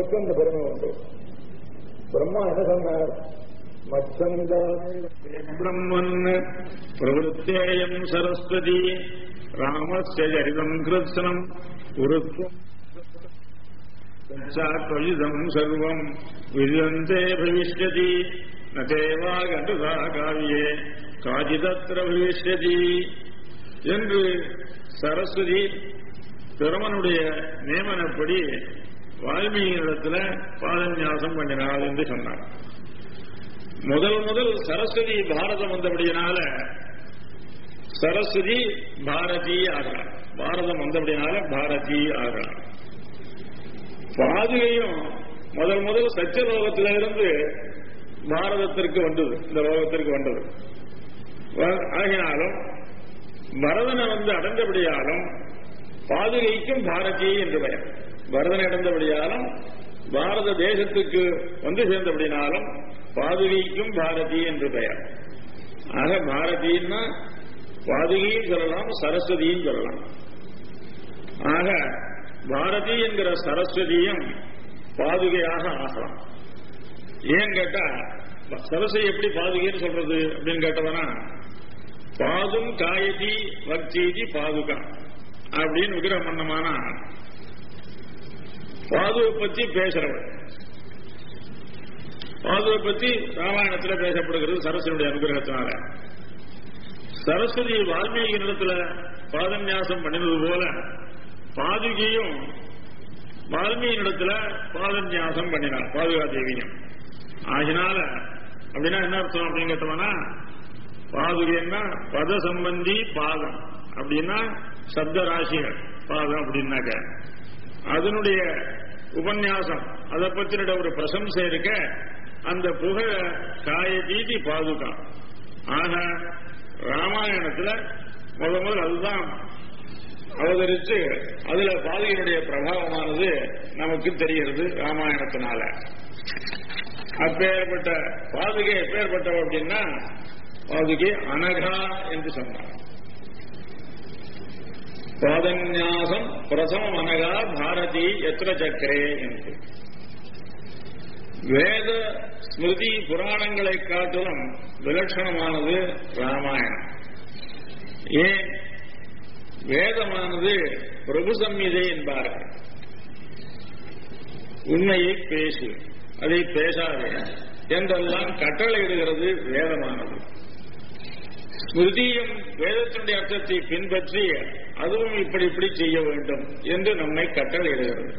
பிரம்மத்துக்கு அந்த பெருமை உண்டு பிரம்மா என்ன சொன்னார் மச்சந்தானே பிரம்மன் பிரவருத்தேயம் சரஸ்வதி ராமஸ்ய சரிதம் கிருத்ஸ்னம் உருத்வம் சாத்வயுதம் சர்வம் விரியந்தே பவிஷ்யதி நதேவா கண்டுதா காவியே காஜிதத்திர பவிஷ்யதி என்று சரஸ்வதி பிரமனுடைய நியமனப்படி வால்மீகியிடத்துல பாதநியாசம் பண்ணினாள் என்று சொன்னார் முதல் முதல் சரஸ்வதி பாரதம் வந்தபடியினால சரஸ்வதி பாரதி ஆகிறார் பாரதம் வந்தபடினால பாரதி ஆகிறார் பாதுகையும் முதல் முதல் சத்தியலோகத்தில இருந்து பாரதத்திற்கு வந்தது இந்த லோகத்திற்கு வந்தது வ- ஆகினாலும் பரதனை வந்து அடைந்தபடியாலும் பாதுகைக்கும் பாரதி என்று பெயர் பரதனை அடைந்தபடியாலும் பாரத தேசத்துக்கு வந்து சேர்ந்தபடினாலும் பாதுகைக்கும் பாரதி என்று பெயர் ஆக பாரதின்னா பாதுகையும் சொல்லலாம் சரஸ்வதியும் சொல்லலாம் ஆக பாரதி என்கிற சரஸ்வதியும் பாதுகையாக ஆகலாம் ஏன் கேட்டா சரஸ்வதி எப்படி பாதுகைன்னு சொல்றது அப்படின்னு கேட்டவனா பாதும் காயதி வக்தீதி பாதுகா அப்படின்னு விக்கிரம் பண்ணமானா பாதுவை பத்தி பேசுறவள் பாதுவை பத்தி ராமாயணத்துல பேசப்படுகிறது சரஸ்வதியுடைய அனுகிரகத்தினால சரஸ்வதி வால்மீகி நிலத்துல பாதன்யாசம் பண்ணினது போல பாதுகையும் வால்மீகி இடத்துல பாதன்யாசம் பண்ணினார் பாதுகா தேவியும் ஆகினால அப்படின்னா என்ன அர்த்தம் அப்படின்னு கேட்டோம்னா பாதுகைன்னா பத சம்பந்தி பாதம் அப்படின்னா சப்த ராசிகள் பாதம் அப்படின்னாக்க அதனுடைய உபன்யாசம் அதை பத்தின ஒரு பிரசம்சை இருக்க அந்த புகழ காய தீதி பாதுகா ஆக ராமாயணத்துல முத முதல் அதுதான் அவதரித்து அதுல பாதுகையினுடைய பிரபாவமானது நமக்கு தெரிகிறது ராமாயணத்தினால அப்பேற்பட்ட பாதுகை எப்பேற்பட்டவ அப்படின்னா பாதுகை அனகா என்று சொன்னார் பாதன்யாசம் பிரசமம் அனகா பாரதி எத்திர சக்கரே என்று வேத ஸ்மிருதி புராணங்களை காட்டிலும் விலட்சணமானது ராமாயணம் ஏன் வேதமானது பிரபு சம்மிதை என்பார்கள் உண்மையை பேசு அதை பேசாதே என்றெல்லாம் கட்டளையிடுகிறது வேதமானது ஸ்மிருதியும் வேதத்தினுடைய அர்த்தத்தை பின்பற்றி அதுவும் இப்படி இப்படி செய்ய வேண்டும் என்று நம்மை கட்டளையிடுகிறது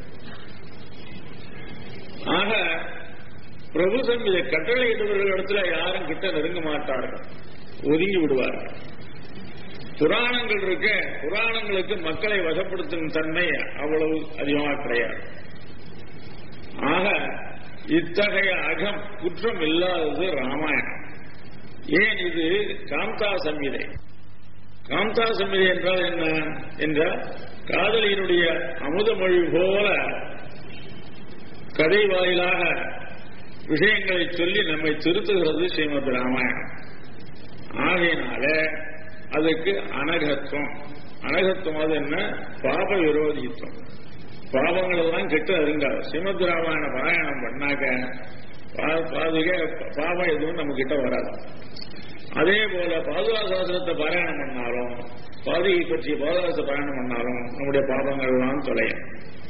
ஆக பிரபு சம்மிதை கட்டளையிடுவர்களிடத்துல யாரும் கிட்ட நெருங்க மாட்டார்கள் ஒதுங்கி விடுவார்கள் புராணங்கள் இருக்க புராணங்களுக்கு மக்களை வசப்படுத்தும் தன்மை அவ்வளவு அதிகமாக கிடையாது ஆக இத்தகைய அகம் குற்றம் இல்லாதது ராமாயணம் ஏன் இது காந்தா சம்மிதை காந்தா சம்மிதை என்றால் என்ன என்றால் காதலியினுடைய அமுதமொழி போல கதை வாயிலாக விஷயங்களை சொல்லி நம்மை திருத்துகிறது ஸ்ரீமத் ராமாயணம் ஆகையினால அதுக்கு அனகத்துவம் அனகத்துவம் அது என்ன பாப விரோதித்துவம் பாவங்கள் எல்லாம் கெட்டு அருங்காது ஸ்ரீமத் ராமாயண பாராயணம் பண்ணாக்க பா- பாதுகை பாவம் எதுவும் நம்ம கிட்ட வராது அதே போல பாதுகா சாஸ்திரத்தை பாராயணம் பண்ணாலும் பாதுகை பற்றிய பாதுகாசத்தை பாராயணம் பண்ணாலும் நம்முடைய பாவங்கள் எல்லாம் தொலையும்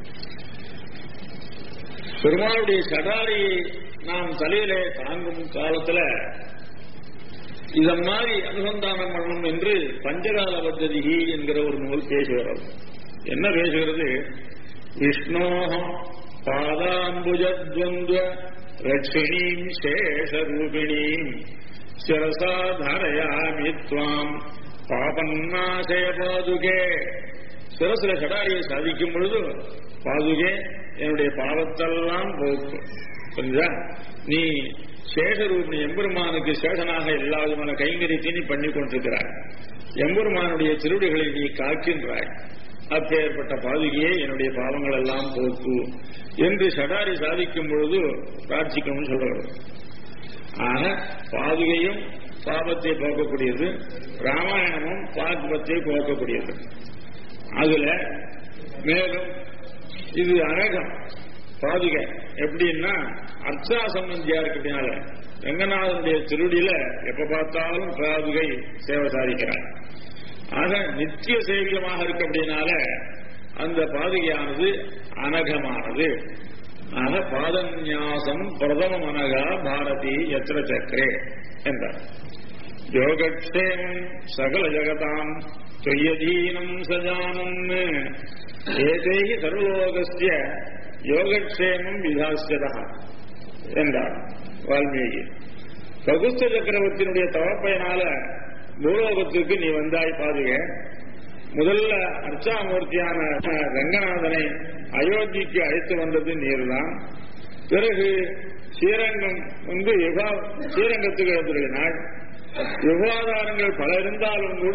பெருமாளுடைய சடாரியை நாம் தலையிலே தாங்கும் காலத்துல இத மாதிரி அனுசந்தானம் பண்ணணும் என்று பஞ்சகால பத்ததி என்கிற ஒரு நூல் பேசுகிறது என்ன பேசுகிறது விஷ்ணோகம் பாதாம்புஜத்வந்த ரட்சிணீம் சேஷரூபிணீம் சிரசா தாரயாமி துவாம் பாபநாசய பாதுகே சிரசுல சடாரியை சாதிக்கும் பொழுது பாதுகே என்னுடைய பாவத்தெல்லாம் போக்கு புரியுதா நீ சேஷரூபிணி எம்பெருமானுக்கு சேஷனாக எல்லா விதமான கைங்கரியத்தையும் நீ பண்ணி கொண்டிருக்கிறாய் எம்பெருமானுடைய திருவிடிகளை நீ காக்கின்றாய் அப்பேற்பட்ட பாதுகையே என்னுடைய பாவங்கள் எல்லாம் போக்கு என்று சடாரி சாதிக்கும் பொழுது பிரார்த்திக்கணும்னு சொல்றது ஆக பாதுகையும் பாபத்தை போக்கக்கூடியது ராமாயணமும் பாபத்தை போக்கக்கூடியது அதுல மேலும் இது அழகம் பாதுகை எப்படின்னா அர்ச்சா சம்பந்தியா இருக்கு அப்படின்னால ரங்கநாதனுடைய திருடியில எப்ப பார்த்தாலும் பாதுகை சேவை சாதிக்கிறார் ஆக நித்திய சேவியமாக இருக்கு அப்படின்னால அந்த பாதுகையானது அனகமானது ஆக பாதநியாசம் பிரதம அனகா பாரதி எத்திர சக்கரே என்றார் யோகக்ஷேமம் சகல ஜகதாம் தொய்யதீனம் சஜானன் ஏதேகி சர்வலோகஸ்ய யோகக்ஷேமம் விதாசியதா என்றார் வால்மீகி பகுஸ்த சக்கரவர்த்தியினுடைய தவப்பயனால பூலோகத்துக்கு நீ வந்தாய் பாதுக முதல்ல அர்ச்சாமூர்த்தியான ரங்கநாதனை அயோத்திக்கு அழைத்து வந்தது நீர்தான் பிறகு ஸ்ரீரங்கம் வந்து யுகா ஸ்ரீரங்கத்துக்கு எழுந்துள்ளினாள் யுகாதாரங்கள் பல இருந்தாலும் கூட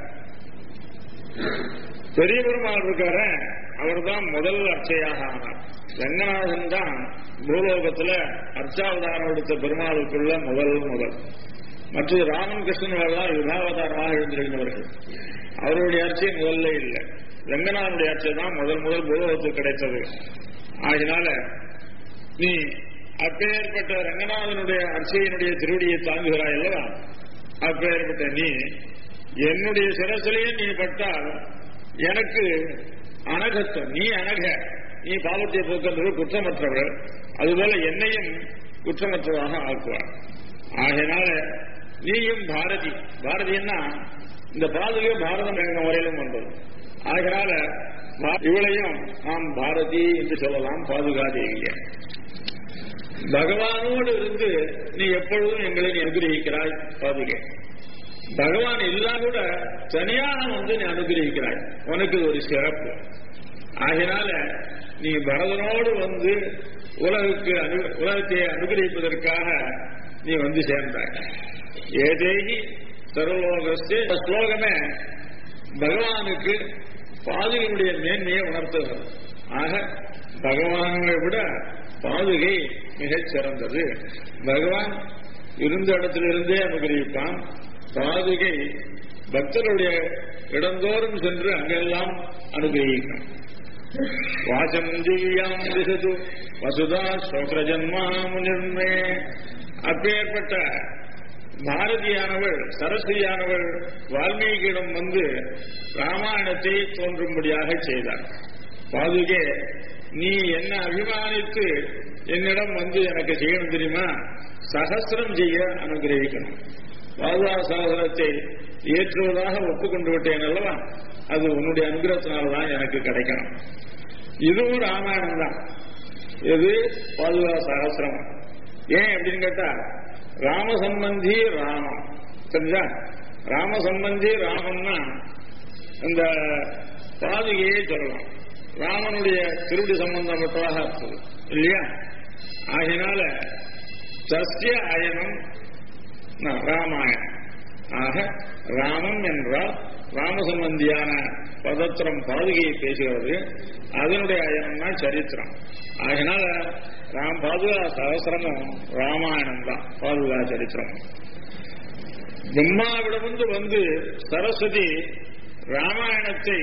பெரிய பெருமாள் இருக்கார அவர் தான் முதல் அர்ச்சையாக ஆனார் ரங்கநாதன் தான் பூலோகத்துல அர்ச்சாவதாரம் எடுத்த பெருமாளுக்குள்ள முதல் முதல் மற்றது ராமன் கிருஷ்ணன் யுகாவதாரமாக எழுந்திருந்தவர்கள் அவருடைய அர்ச்சை முதல்ல இல்லை ரங்கநாதனுடைய அர்ச்சை தான் முதல் முதல் பூலோகத்துக்கு கிடைத்தது ஆகினால நீ அப்பேற்பட்ட ரங்கநாதனுடைய அர்ச்சையினுடைய திருவடியை தாங்குகிறாய் அல்லவா அப்பேற்பட்ட நீ என்னுடைய சிரசிலேயே நீ பட்டால் எனக்கு அனகத்துவம் நீ அனக நீ பாவத்தை போக்குறது குற்றமற்றவள் அதுபோல என்னையும் குற்றமற்றதாக ஆக்குவார் ஆகையினால நீயும் பாரதி பாரதின்னா இந்த பாதுகை பாரதம் எங்க வரையிலும் வந்தது ஆகையினால இவளையும் நாம் பாரதி என்று சொல்லலாம் பாதுகாதேவிய பகவானோடு இருந்து நீ எப்பொழுதும் எங்களை அனுகிரகிக்கிறாய் பாதுகை பகவான் இல்லா கூட தனியாக வந்து நீ அனுகிரகிக்கிறாய் உனக்கு ஒரு சிறப்பு ஆகினால நீ பரதனோடு வந்து உலகுக்கு உலகத்தை அனுகிரகிப்பதற்காக நீ வந்து சேர்ந்தாய் ஏதேகி சர்வலோகஸ்து ஸ்லோகமே பகவானுக்கு பாதுகையினுடைய மேன்மையை உணர்த்துகிறது ஆக பகவானை விட பாதுகை மிகச் சிறந்தது பகவான் இருந்த இடத்திலிருந்தே அனுகிரகிப்பான் பாதுகை பக்தருடைய இடந்தோறும் சென்று அங்கெல்லாம் அனுகிரகிக்கும் வாசம் திவ்யாம் திசது வசுதா சோக்ர ஜன்மா முனிர்மே அப்பேற்பட்ட பாரதியானவள் சரஸ்வதியானவள் வால்மீகியிடம் வந்து ராமாயணத்தை தோன்றும்படியாக செய்தார் பாதுகே நீ என்ன அபிமானித்து என்னிடம் வந்து எனக்கு செய்யணும் தெரியுமா சகசிரம் செய்ய அனுகிரகிக்கணும் பாதுகா சகோதரத்தை ஏற்றுவதாக ஒப்புக்கொண்டு விட்டேன் அல்லவா அது உன்னுடைய அனுகிரகத்தினால்தான் எனக்கு கிடைக்கணும் இதுவும் ராமாயணம் தான் இது பாதுகா சகசிரம் ஏன் அப்படின்னு கேட்டா ராமசம்பந்தி ராமம் சரிஞ்சா ராமசம்பந்தி ராமம்னா இந்த பாதுகையை சொல்லலாம் ராமனுடைய திருடி சம்பந்தப்பட்டதாக இருக்குது இல்லையா ஆகினால சசிய அயனம் ராமாயணம் ஆக ராமம் என்றால் ராமசம்பந்தியான பதத்திரம் பாதுகையை பேசுகிறது அதனுடைய அயனம்னா சரித்திரம் ஆகினால ராம் பாதுகா சகசிரமும் ராமாயணம் தான் பாதுகா சரித்திரம் பிரம்மாவிடமிருந்து வந்து சரஸ்வதி ராமாயணத்தை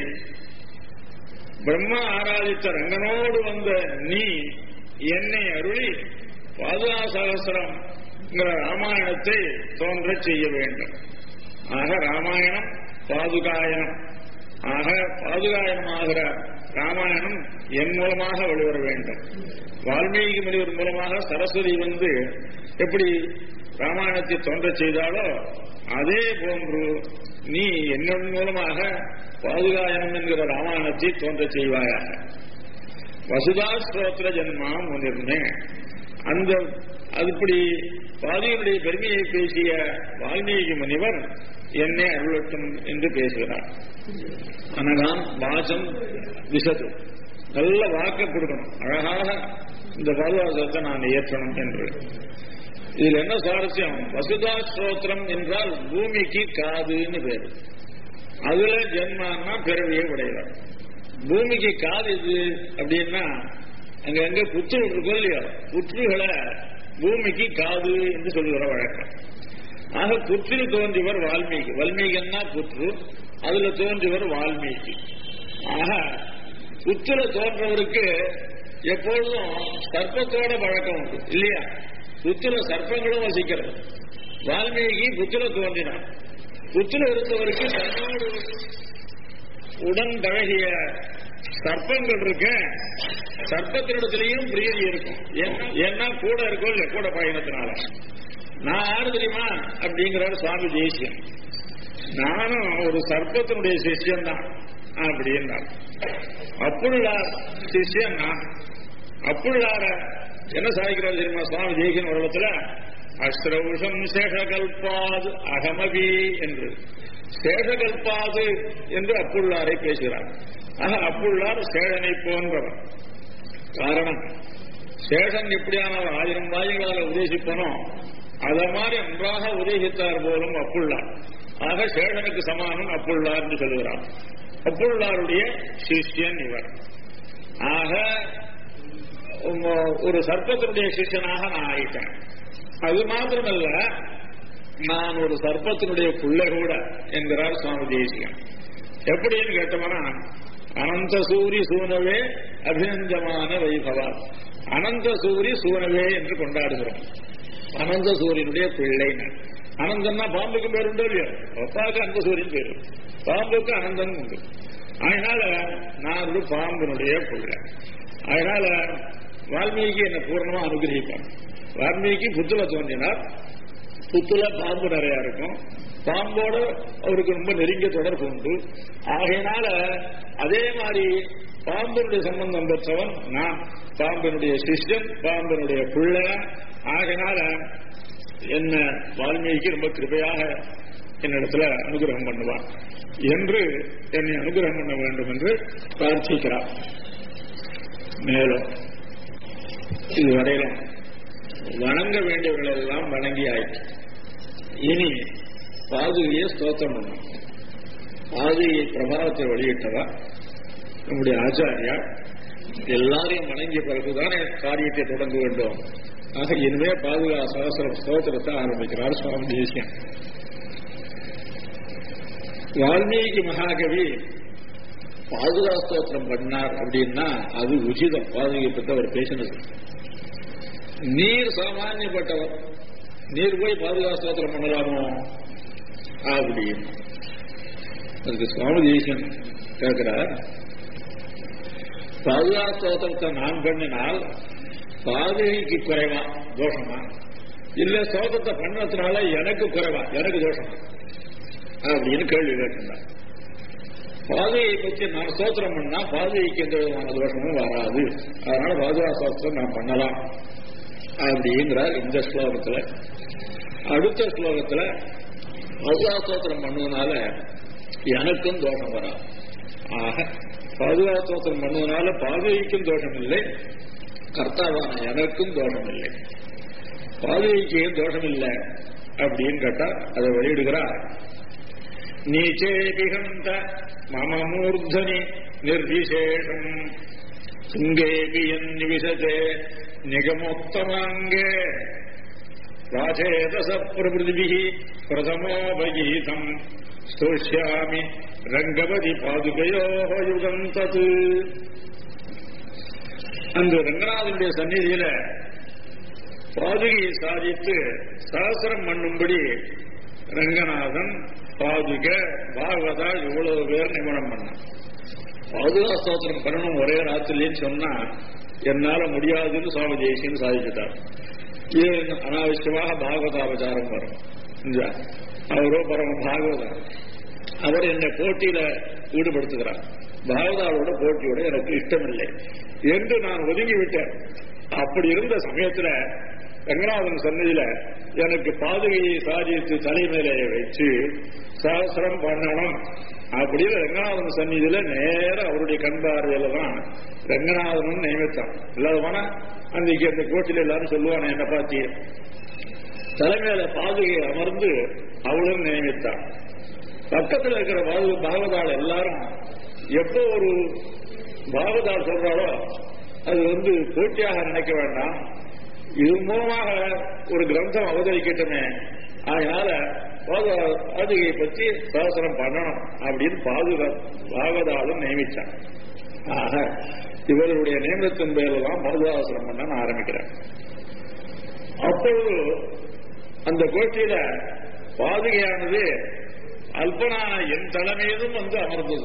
பிரம்மா ஆராதித்த ரங்கனோடு வந்த நீ என்னை அருளி பாதுகா சகசிரம் ராமாயணத்தை தோன்ற செய்ய வேண்டும் ஆக ராமாயணம் பாதுகாயனம் ஆக பாதுகாயனமாகிற ராமாயணம் என் மூலமாக வெளிவர வேண்டும் வால்மீகி முனிவர் மூலமாக சரஸ்வதி வந்து எப்படி ராமாயணத்தை தோன்ற செய்தாலோ அதே போன்று நீ என்னும் மூலமாக பாதுகாயனம் என்கிற ராமாயணத்தை தோன்ற செய்வாயாக வசுதா ஸ்தோத்திர ஜென்மா முன்னிருந்தே அந்த அதுபடி பாதியுடைய பெருமையை பேசிய வால்மீகி முனிவர் என்னை அருளட்டும் என்று பேசுகிறார் அனகாம் வாசம் விசது நல்ல வாக்கை கொடுக்கணும் அழகாக இந்த பாதுகாசத்தை நான் ஏற்றணும் என்று இதுல என்ன சுவாரஸ்யம் வசுதா ஸ்தோத்திரம் என்றால் பூமிக்கு காதுன்னு பேரு அதுல ஜென்மான்னா பிறவியை உடையவர் பூமிக்கு காது இது அப்படின்னா அங்க அங்க புற்று இருக்கோ இல்லையோ புற்றுகளை பூமிக்கு காது என்று சொல்லுகிற வழக்கம் ஆக புற்றில் தோன்றியவர் வால்மீகி வால்மீகன்னா புற்று அதுல தோன்றியவர் வால்மீகி ஆக புற்றுல தோன்றவருக்கு எப்பொழுதும் சர்ப்பத்தோட பழக்கம் உண்டு இல்லையா புத்துல சர்ப்பங்களும் வசிக்கிறது வால்மீகி புத்துல தோன்றினான் புத்துல இருந்தவருக்கு தன்னோடு உடன் பழகிய சர்ப்பங்கள் இருக்க சர்ப்பத்தினிடத்திலையும் பிரீதி இருக்கும் ஏன்னா- ஏன்னா கூட இருக்கும் இல்ல கூட பயணத்தினால நான் யாரு தெரியுமா அப்படிங்கிறாரு சுவாமி தேசியம் நானும் ஒரு சர்ப்பத்தினுடைய சிஷ்யன் தான் அப்படின்னார் அப்புள்ளார் சிஷ்யன் நான் அப்புள்ளார என்ன சாதிக்கிறார் தெரியுமா சுவாமி தேசியன் ஒரு இடத்துல அஸ்ரவுஷம் சேஷகல்பாது அகமபி என்று சேஷகல்பாது என்று அப்புள்ளாரை பேசுகிறார் ஆக அப்புள்ளார் சேழனை போன்றவர் காரணம் சேஷன் எப்படியான ஆயிரம் வாயுகளால் உபதேசிப்பனோ அத மாதிரி நன்றாக உபதேசித்தார் போலும் அப்புள்ளார் ஆக சேஷனுக்கு சமானம் அப்புள்ளார் என்று சொல்கிறார் அப்புள்ளாருடைய சிஷ்யன் இவர் ஆக உங்க- ஒரு சர்ப்பத்தினுடைய சிஷ்யனாக நான் ஆயிட்டேன் அது மாத்திரமல்ல நான் ஒரு சர்ப்பத்தினுடைய பிள்ளை கூட என்கிறார் சுவாமி தேசியம் எப்படின்னு கேட்டோம்னா அனந்த சூரி சூனவே அபிநந்தமான வைபவா அனந்த சூரி சூனவே என்று கொண்டாடுகிறோம் அனந்த சூரியனுடைய பிள்ளைன்னு அனந்தன்னா பாம்புக்கு பேர் உண்டோ இல்லையோ அப்பாவுக்கு அனந்த சூரியன் பேரு பாம்புக்கு அனந்தன் உண்டு அதனால நான் ஒரு பாம்பினுடைய பிள்ளை அதனால வால்மீகி என்னை பூர்ணமா அனுகிரகிப்பான் வால்மீகி புத்துல தோன்றினார் புத்துல பாம்பு நிறைய இருக்கும் பாம்போட அவருக்கு ரொம்ப நெருங்கிய தொடர்பு உண்டு ஆகையினால அதே மாதிரி பாம்பினுடைய சம்பந்தம் பெற்றவன் நான் பாம்பினுடைய சிஷ்யன் பாம்பினுடைய பிள்ளை ஆகையினால என்ன வால்மீகி ரொம்ப கிருபையாக என்னிடத்துல அனுகிரகம் பண்ணுவான் என்று என்னை அனுகிரகம் பண்ண வேண்டும் என்று பிரார்த்திக்கிறார் மேலும் இதுவரையிலும் வணங்க வேண்டியவர்கள் எல்லாம் வணங்கி ஆயிற்று இனி பாதுகையை ஸ்தோத்திரம் பண்ணும் பாதுகையை பிரபாவத்தை வெளியிட்டவா நம்முடைய ஆச்சாரியா எல்லாரையும் வணங்கிய பிறகுதானே காரியத்தை தொடங்க வேண்டும் ஆக இனிமே பாதுகா சகசர ஸ்தோத்திரத்தை ஆரம்பிக்கிறார் சுவாமி தேசியம் வால்மீகி மகாகவி பாதுகா ஸ்தோத்திரம் பண்ணார் அப்படின்னா அது உச்சிதம் பாதுகை பற்றி அவர் பேசினது நீர் சாமானியப்பட்டவர் நீர் போய் பாதுகா ஸ்தோத்திரம் பண்ணலாமோ அப்படின்னு அதுக்கு சுவாமி தேசியம் கேட்கிறார் பாதுகா ஸ்தோத்திரத்தை நான் பண்ணினால் பாதுகைக்கு குறைவா தோஷமா இல்ல ஸ்தோத்திரத்தை பண்ணதுனால எனக்கு குறைவா எனக்கு தோஷமா அப்படின்னு கேள்வி கேட்டிருந்தார் பாதையை பற்றி நான் ஸ்தோத்திரம் பண்ணா பாதைக்கு எந்த விதமான தோஷமும் வராது அதனால பாதுகா ஸ்தோத்திரம் நான் பண்ணலாம் அப்படிங்கிறார் இந்த ஸ்லோகத்துல அடுத்த ஸ்லோகத்துல பாதுகா ஸ்தோத்திரம் பண்ணுவதனால எனக்கும் தோஷம் வராது ஆக பாதுகா ஸ்தோத்திரம் பண்ணுவதனால பாதுகைக்கும் தோஷம் இல்லை கர்த்தாவான எனக்கும் தோஷம் இல்லை பாதுகைக்கு ஏன் தோஷம் இல்லை அப்படின்னு கேட்டா அதை வெளியிடுகிறார் நீச்சேபிகந்த மம மூர்தனி நிர்விசேஷம் சுங்கேபி நிவிசதே நிகமோத்தமாங்கே ராஜேதச பிரபிருதிபி பிரதமோபகீதம் ஸ்தோஷ்யாமி ரங்கவதி பாதுகையோ யுகம் தது அந்த ரங்கநாதனுடைய சந்நிதியில பாதுகையை சாதித்து சகசிரம் பண்ணும்படி ரங்கநாதன் பாதுக பாகவதா இவ்வளவு பேர் நியமனம் பண்ணான் பாதுகா ஸ்தோத்திரம் பண்ணணும் ஒரே ராத்திரிலேன்னு சொன்னா என்னால முடியாதுன்னு சுவாமி தேசியன்னு சாதிச்சுட்டார் ஏன் அனாவசியமாக பாகவதாபச்சாரம் வரும் இந்த அவரோ பரம பாகவதர் அவர் என்னை போட்டியில ஈடுபடுத்துகிறார் பாகவதாவோட போட்டியோட எனக்கு இஷ்டமில்லை என்று நான் ஒதுங்கி விட்டேன் அப்படி இருந்த சமயத்துல ரங்கநாதன் சன்னதியில எனக்கு பாதுகையை சாதித்து தலைமையில வச்சு சகசிரம் பண்ணணும் அப்படின்னு ரங்கநாதன் சந்நிதியில நேர அவருடைய கண் பார்வையில தான் ரங்கநாதனும் நியமித்தான் இல்லாதவனா அன்னைக்கு அந்த கோட்டில எல்லாரும் சொல்லுவானே என்ன பாத்தி தலைமையில பாதுகை அமர்ந்து அவளும் நியமித்தான் பக்கத்தில் இருக்கிற பாகு பாகவதாள் எல்லாரும் எப்போ ஒரு பாகவதாள் சொல்றாளோ அது வந்து போட்டியாக நினைக்க வேண்டாம் இது மூலமாக ஒரு கிரந்தம் அவதரிக்கட்டுமே அதனால பாதுகையை பற்றி சாசனம் பண்ணணும் அப்படின்னு பாதுகா பாகவதாலும் நியமிச்சான் ஆக இவர்களுடைய நியமனத்தின் பேரில் தான் பாதுகாசனம் பண்ண நான் ஆரம்பிக்கிறேன் அப்பொழுது அந்த கோஷ்டியில பாதுகையானது அல்பனா என் தலைமையிலும் வந்து அமர்ந்தது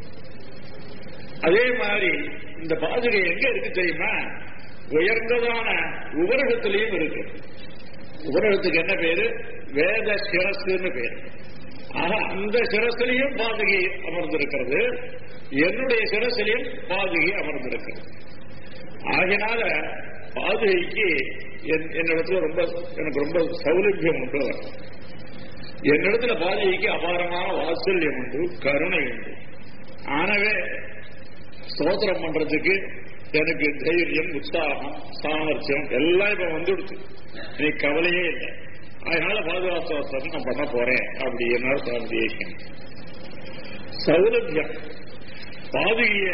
அதே மாதிரி இந்த பாதுகை எங்க இருக்கு தெரியுமா உயர்ந்ததான உபரகத்திலையும் இருக்கு உபரகத்துக்கு என்ன பேரு வேத சிரஸ்ன்னு பேரு ஆக அந்த சிரசிலையும் பாதுகை அமர்ந்திருக்கிறது என்னுடைய சிரசிலையும் பாதுகை அமர்ந்திருக்கிறது ஆகினால பாதுகைக்கு என்னிடத்துல ரொம்ப எனக்கு ரொம்ப சௌலபியம் உண்டு என்னிடத்துல பாதுகைக்கு அபாரமான வாத்சல்யம் உண்டு கருணை உண்டு ஆனவே ஸ்தோத்திரம் பண்றதுக்கு எனக்கு தைரியம் உற்சாகம் சாமர்த்தியம் எல்லாம் இப்ப வந்துடுச்சு நீ கவலையே இல்லை அதனால பாதுகாப்பு நான் பண்ண போறேன் அப்படி என்னால சாந்தியேஷன் சௌலபியம் பாதுகிய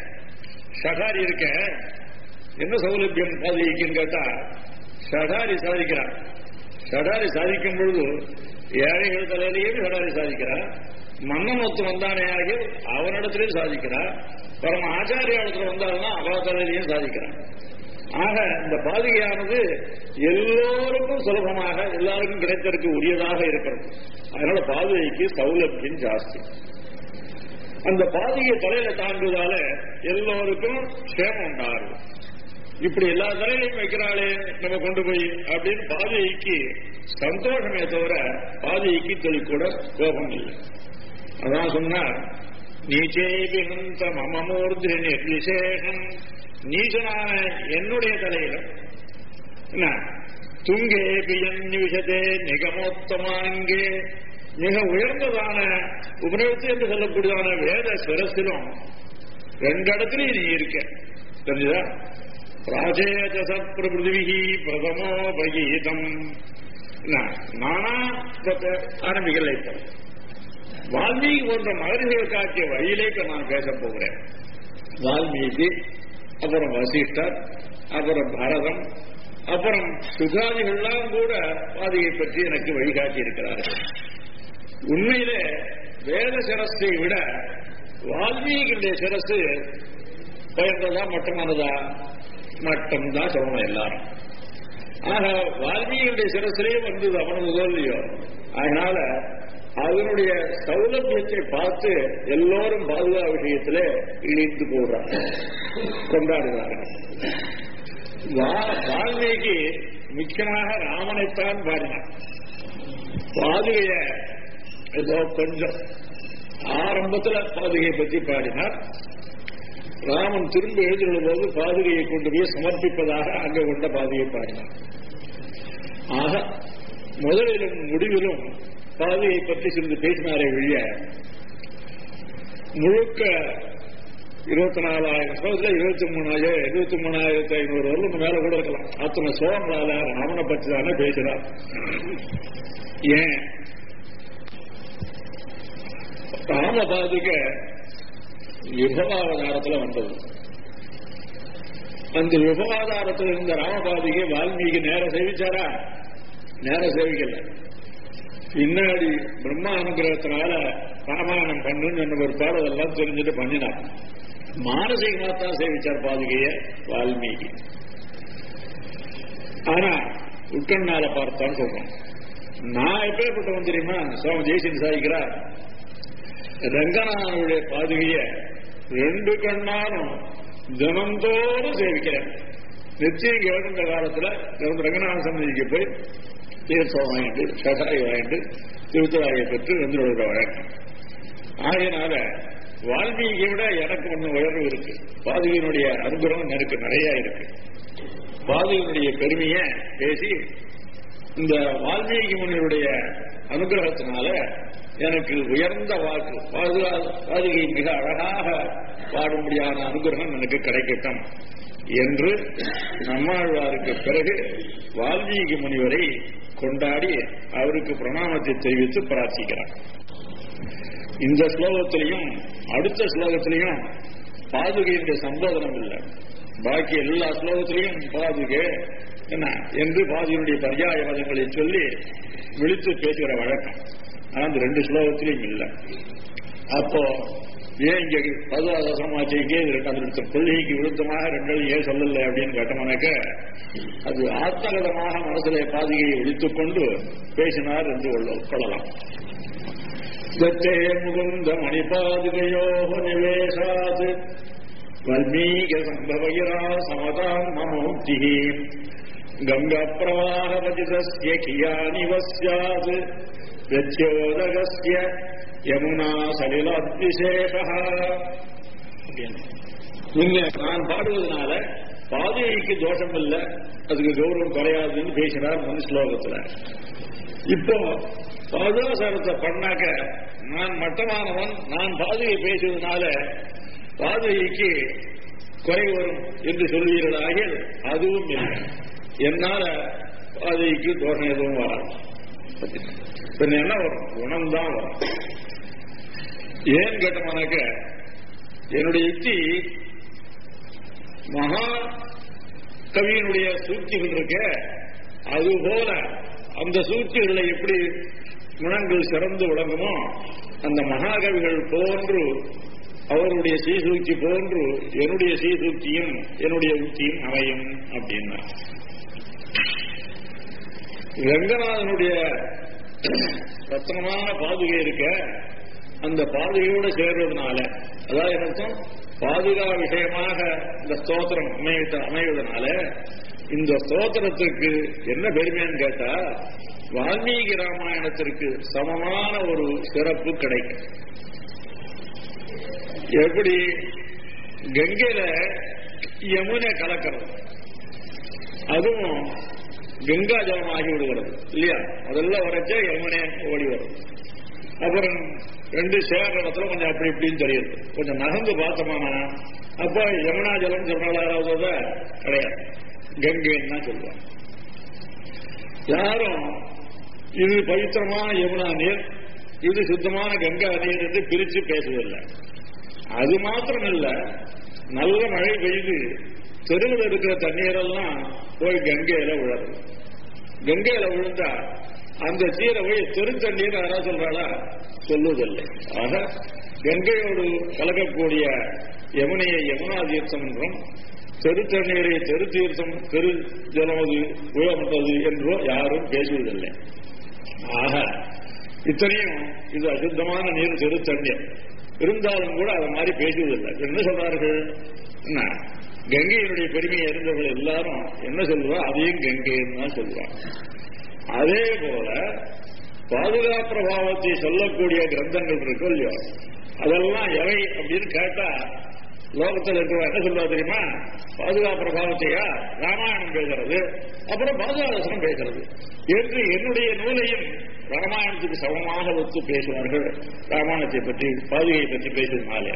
ஷகாரி இருக்க என்ன சௌலபியம் பாதுகிக்குன்னு கேட்டா ஷடாரி சாதிக்கிறான் ஷடாரி சாதிக்கும் பொழுது ஏழைகள் தலையிலேயே ஷடாரி சாதிக்கிறார் மன்னன் ஒத்து வந்தானே ஆகி அவனிடத்திலேயும் சாதிக்கிறார் பரம ஆச்சாரியாளத்தில் வந்தால்தான் அவ தலையிலையும் சாதிக்கிறான் ஆக இந்த பாதுகையானது எல்லோருக்கும் சுலபமாக எல்லாருக்கும் கிடைத்ததற்கு உரியதாக இருக்கிறது அதனால பாதுகைக்கு சௌலபியம் ஜாஸ்தி அந்த பாதுகை தலையில தாண்டுவதால எல்லோருக்கும் சேமம் உண்டாகும் இப்படி எல்லா தலையிலையும் வைக்கிறாளே நம்ம கொண்டு போய் அப்படின்னு பாதுகைக்கு சந்தோஷமே தவிர பாதுகைக்கு தெளி கூட கோபம் இல்லை அதான் சொன்னார் நீச்சேபி ஹந்த மமமூர்தி நிர்விசேஷம் நீச்சனான என்னுடைய தலையில என்ன துங்கே பியன்விஷதே நிகமோத்தமாங்கே மிக உயர்ந்ததான உபநிஷத்து என்று சொல்லக்கூடியதான வேத சிரசிலும் ரெண்டு இடத்துலயும் நீ இருக்க தெரிஞ்சுதா பிராச்சேதச பிரபிருதிகி பிரதமோபகீதம் நானா ஆரம்பிக்கல இப்போ வால்மீகி போன்ற மகர்ஷிகள் காட்டிய வழியிலே நான் பேச போகிறேன் வால்மீகி அப்புறம் வசிஷ்டர் அப்புறம் பரதம் அப்புறம் சுகாதிகள்லாம் கூட பாதையை பற்றி எனக்கு வழிகாட்டி இருக்கிறார்கள் உண்மையிலே வேத சிரஸை விட வால்மீகியுடைய சிரசு பயந்ததா மட்டமானதா மட்டம்தான் சொல்லணும் எல்லாரும் ஆக வால்மீகியுடைய சிரசிலேயே வந்தது அவனது இல்லையோ அதனால அதனுடைய சௌலபியத்தை பார்த்து எல்லோரும் பாதுகா விஷயத்திலே இணைந்து போடுறாங்க கொண்டாடுகிறார்கள் வால்மீகி முக்கியமாக ராமனைத்தான் பாடினார் பாதுகைய ஏதோ கொஞ்சம் ஆரம்பத்தில் பாதுகையை பற்றி பாடினார் ராமன் திரும்ப எழுதியுள்ள போது பாதுகையை கொண்டு போய் சமர்ப்பிப்பதாக அங்கே கொண்ட பாதுகையை பாடினார் ஆக முதலிலும் முடிவிலும் பாதையை பற்றி சிறிது பேசினாரே ஒழிய முழுக்க இருபத்தி நாலாயிரம் ஸ்லோகத்தில் இருபத்தி மூணாயிரம் இருபத்தி மூணாயிரத்தி ஐநூறு வரலும் மேல கூட இருக்கலாம் அத்தனை சோகங்களால ராமனை பற்றி தானே பேசுறார் ஏன் ராம பாதுக விபவாவதாரத்தில் வந்தது அந்த விபவாதாரத்தில் இருந்த ராமபாதிகை வால்மீகி நேர சேவிச்சாரா நேர சேவிக்கல பின்னாடி பிரம்மா அனுகிரகத்தினால ராமாயணம் பண்ணுன்னு என்ன ஒரு பாடதெல்லாம் தெரிஞ்சுட்டு பண்ணினார் மானசீகமா தான் சேவிச்சார் பாதுகைய வால்மீகி ஆனா உட்கண்ணால பார்த்தான்னு சொல்றோம் நான் எப்பேற்பட்டவன் தெரியுமா சுவாமி ஜெய்சிங் சாதிக்கிறார் ரங்கநாதனுடைய பாதுகைய ரெண்டு கண்ணானும் தினந்தோறும் சேவிக்கிறேன் நிச்சயம் கேட்கின்ற காலத்துல ரங்கநாத சன்னதிக்கு போய் தீர்த்தம் வாங்கிட்டு சசாரி வாங்கிட்டு திருத்தராயை பெற்று வெந்தோட வழக்கம் ஆகையினால வால்மீகியை விட எனக்கு ஒண்ணு உயர்வு இருக்கு பாதுகையினுடைய அனுகிரகம் எனக்கு நிறைய இருக்கு பாதுகையினுடைய பெருமையை பேசி இந்த வால்மீகி முனிவருடைய அனுகிரகத்தினால எனக்கு உயர்ந்த வாக்கு பாதுகை மிக அழகாக பாடும்படியான அனுகிரகம் எனக்கு கிடைக்கட்டும் என்று நம்மாழ்வாருக்கு பிறகு வால்மீகி முனிவரை கொண்டாடி அவருக்கு பிரணாமத்தை தெரிவித்து பிரார்த்திக்கிறார் இந்த ஸ்லோகத்திலையும் அடுத்த ஸ்லோகத்திலையும் பாதுகையுடைய சம்போதனம் இல்லை பாக்கி எல்லா ஸ்லோகத்திலையும் பாதுகை என்ன என்று பாதுகையுடைய பர்யாய பதங்களை சொல்லி விழித்து பேசுகிற வழக்கம் ஆனா அந்த ரெண்டு ஸ்லோகத்திலையும் இல்லை அப்போ ஏன் இங்க பதுவாதமாச்சிக்கு அந்த கொள்கைக்கு விருத்தமாக ரெண்டு ஏன் சொல்லல அப்படின்னு கேட்டோம்னாக்க அது ஆத்மகதமாக மனசிலே பாதிகையை ஒழித்துக் கொண்டு பேசினார் என்று கொள்ள- கொள்ளலாம் தத்தே முகுந்த மணிபாதுகையோ நிவேசாத் வல்மீக சம்பவகிரா சமதாம் மமோக்தி கங்கா பிரவாக பதிதஸ்ய கியானிவ ஸ்யாத் பிரத்யோதகஸ்ய யமுனா சலிலாத்விசேஷா இங்க நான் பாடுவதனால பாதுகைக்கு தோஷம் இல்லை அதுக்கு கௌரவம் குறையாதுன்னு பேசினார் முன் ஸ்லோகத்துல இப்போ பாதுகாசாரத்தை பண்ணாக்க நான் மட்டமானவன் நான் பாதுகை பேசுவதனால பாதுகைக்கு குறை வரும் என்று சொல்வீர்களாக அதுவும் இல்லை என்னால பாதுகைக்கு தோஷம் எதுவும் வராது பின்ன என்ன வரும் குணம்தான் வரும் ஏன் கேட்டோம்னாக்க என்னுடைய யுக்தி மகா கவியினுடைய சூழ்ச்சிகள் இருக்க அதுபோல அந்த சூழ்ச்சிகளை எப்படி குணங்கள் சிறந்து விளங்குமோ அந்த மகாகவிகள் போன்று அவருடைய சீசூழ்ச்சி போன்று என்னுடைய சீசூழ்ச்சியும் என்னுடைய உச்சியும் அமையும் அப்படின்னா ரங்கநாதனுடைய ரத்னமான பாதுகை இருக்க அந்த பாதுகையோடு சேர்வதனால அதாவது என்ன அர்த்தம் பாதுகா விஷயமாக இந்த ஸ்தோத்திரம் அமைய அமைவதனால இந்த ஸ்தோத்திரத்திற்கு என்ன பெருமைன்னு கேட்டா வால்மீகி ராமாயணத்திற்கு சமமான ஒரு சிறப்பு கிடைக்கும் எப்படி கங்கையில யமுனை கலக்கிறது அதுவும் கங்கா ஜலம் ஆகி விடுகிறது இல்லையா முதல்ல வரைச்சே யமுனை ஓடி வரும் அப்புறம் ரெண்டு சேர்ற இடத்துல கொஞ்சம் அப்படி இப்படின்னு தெரியுது கொஞ்சம் நகர்ந்து பார்த்தோமானா அப்ப யமுனா ஜலம் சொன்னால யாராவது கிடையாது கங்கைன்னு தான் சொல்லுவாங்க யாரும் இது பவித்திரமான யமுனா நீர் இது சுத்தமான கங்கா நீர் என்று பிரிச்சு பேசுவதில்லை அது மாத்திரம் இல்ல நல்ல மழை பெய்து தெருவில் இருக்கிற தண்ணீரெல்லாம் போய் கங்கையில விழறது கங்கையில விழுந்தா அந்த தீரை போய் தெரு தண்ணீர் யாராவது சொல்றாளா சொல்லுவதில்லை ஆக கங்கையோடு கலக்கக்கூடிய யமுனையை யமுனா தீர்த்தம் என்றும் தெரு தண்ணீரை தெரு தீர்த்தம் தெரு ஜலம் உயர்ந்தது என்றோ யாரும் பேசுவதில்லை ஆக இத்தனையும் இது அசுத்தமான நீர் தெரு தண்ணீர் இருந்தாலும் கூட அது மாதிரி பேசுவதில்லை என்ன சொல்றார்கள் என்ன கங்கையினுடைய பெருமையை அறிந்தவர்கள் எல்லாரும் என்ன சொல்லுவா அதையும் கங்கைன்னு தான் சொல்லுவாங்க அதே போல பாதுகா பிரபாவத்தை சொல்லக்கூடிய கிரந்தங்கள் இருக்கு இல்லையோ அதெல்லாம் எவை அப்படின்னு கேட்டா லோகத்தில் இருக்கிற என்ன சொல்லுவா தெரியுமா பாதுகா பிரபாவத்தையா ராமாயணம் பேசுறது அப்புறம் பாதுகாதசனம் பேசுறது என்று என்னுடைய நூலையும் ராமாயணத்துக்கு சமமாக ஒத்து பேசுவார்கள் ராமாயணத்தை பற்றி பாதுகையை பற்றி பேசுவதனால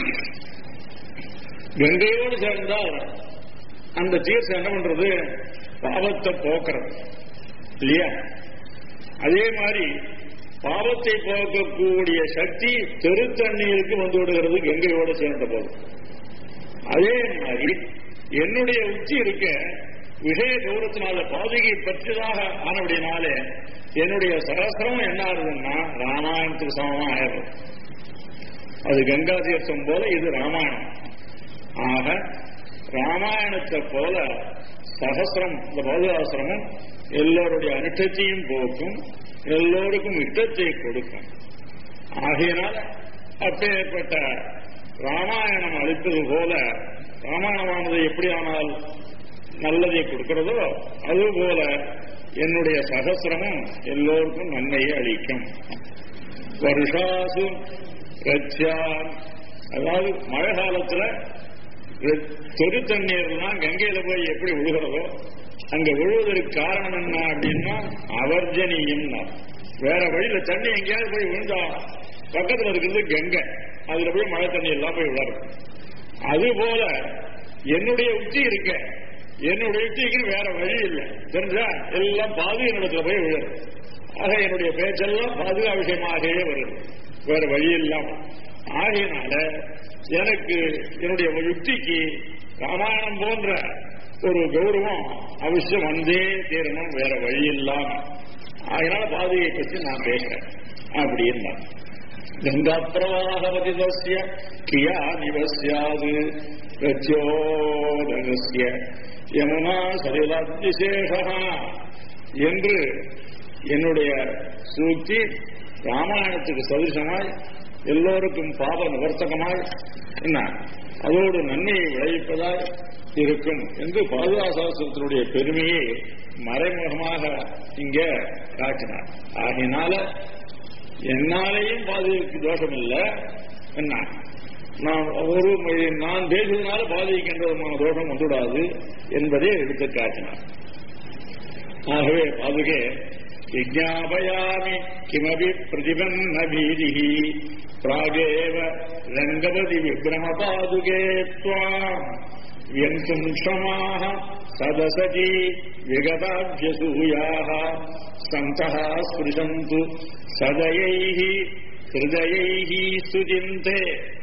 கங்கையோடு சேர்ந்தால் அந்த தீர்த்தம் என்ன பண்றது பாவத்தை போக்குறது இல்லையா அதே மாதிரி பாவத்தை போக்கக்கூடிய சக்தி தெருத்தண்ணீருக்கு வந்து விடுகிறது கங்கையோடு சேர்ந்த போது அதே மாதிரி என்னுடைய உச்சி இருக்க விஷய கௌரவத்தினால பாதுகை பற்றியதாக ஆனபடினால என்னுடைய சகசிரம் என்ன ஆகுதுன்னா ராமாயணத்துக்கு சமமா ஆயிடுது அது கங்கா தீர்த்தம் போல இது ராமாயணம் ஆக ராமாயணத்தை போல சகசிரம் இந்த பாதுகாசிரமம் எல்லோருடைய அனிஷ்டத்தையும் போக்கும் எல்லோருக்கும் இஷ்டத்தை கொடுக்கும் ஆகையினால் அப்பேற்பட்ட ராமாயணம் அளித்தது போல ராமாயணமானது எப்படியானால் நல்லதை கொடுக்கிறதோ அதுபோல என்னுடைய சகசிரமும் எல்லோருக்கும் நன்மையை அளிக்கும் வருஷாசு ரட்சியான் அதாவது மழை காலத்துல தெரு தண்ணீர்லாம் கங்கையில போய் எப்படி விழுகிறதோ அங்க விழுவதற்கு காரணம் என்ன அப்படின்னா அவர்ஜனியும் வேற வழியில தண்ணி எங்கேயாவது போய் விழுந்தா பக்கத்துல இருக்கிறது கங்கை அதுல போய் மழை தண்ணி எல்லாம் போய் விழாது அது போல என்னுடைய உச்சி இருக்க என்னுடைய உச்சிக்கு வேற வழி இல்லை தெரிஞ்சா எல்லாம் பாதுகா இடத்துல போய் விழுது ஆக என்னுடைய பேச்செல்லாம் பாதுகா விஷயமாகவே வருது வேற வழி இல்லாம ஆகையினால எனக்கு என்னுடைய யுக்திக்கு ராமாயணம் போன்ற ஒரு கௌரவம் அவசியம் வந்தே தீரணும் வேற வழி இல்லாம அதனால பாதுகையை பற்றி நான் பேசுறேன் அப்படின்னா கங்கா பிரவாகவதிதஸ்ய கியா நிவசியாது ரஜ்யோதகஸ்ய யமுனா சலிலாதிசேஷா என்று என்னுடைய சூழ்ச்சி ராமாயணத்துக்கு சதிசமாய் எல்லோருக்கும் பாப நிவர்த்தகமாய் என்ன அதோடு நன்மையை விளைவிப்பதாய் இருக்கும் என்று பாதுகாசாஸ்திரத்தினுடைய பெருமையை மறைமுகமாக இங்கே காட்டினார் ஆகினால என்னாலேயும் பாதுகாக்கு தோஷம் இல்லை என்ன நான் ஒரு நான் பேசுவதனால பாதிக்கின்றதுமான தோஷம் வந்துவிடாது என்பதை எடுத்து காட்டினார் ஆகவே பாதுகே விஜாபயாமி கிமபி பிரதிபன்ன பீதி பிராகேவ ரங்கபதி விப்ரம பாதுகே துவாம் வியந்தும் க்ஷமாக சதசதி விகதாபியசூயாக சந்தः ஸ்பிருஷந்து சதயைः ஹிருதயைः சுஜிந்தே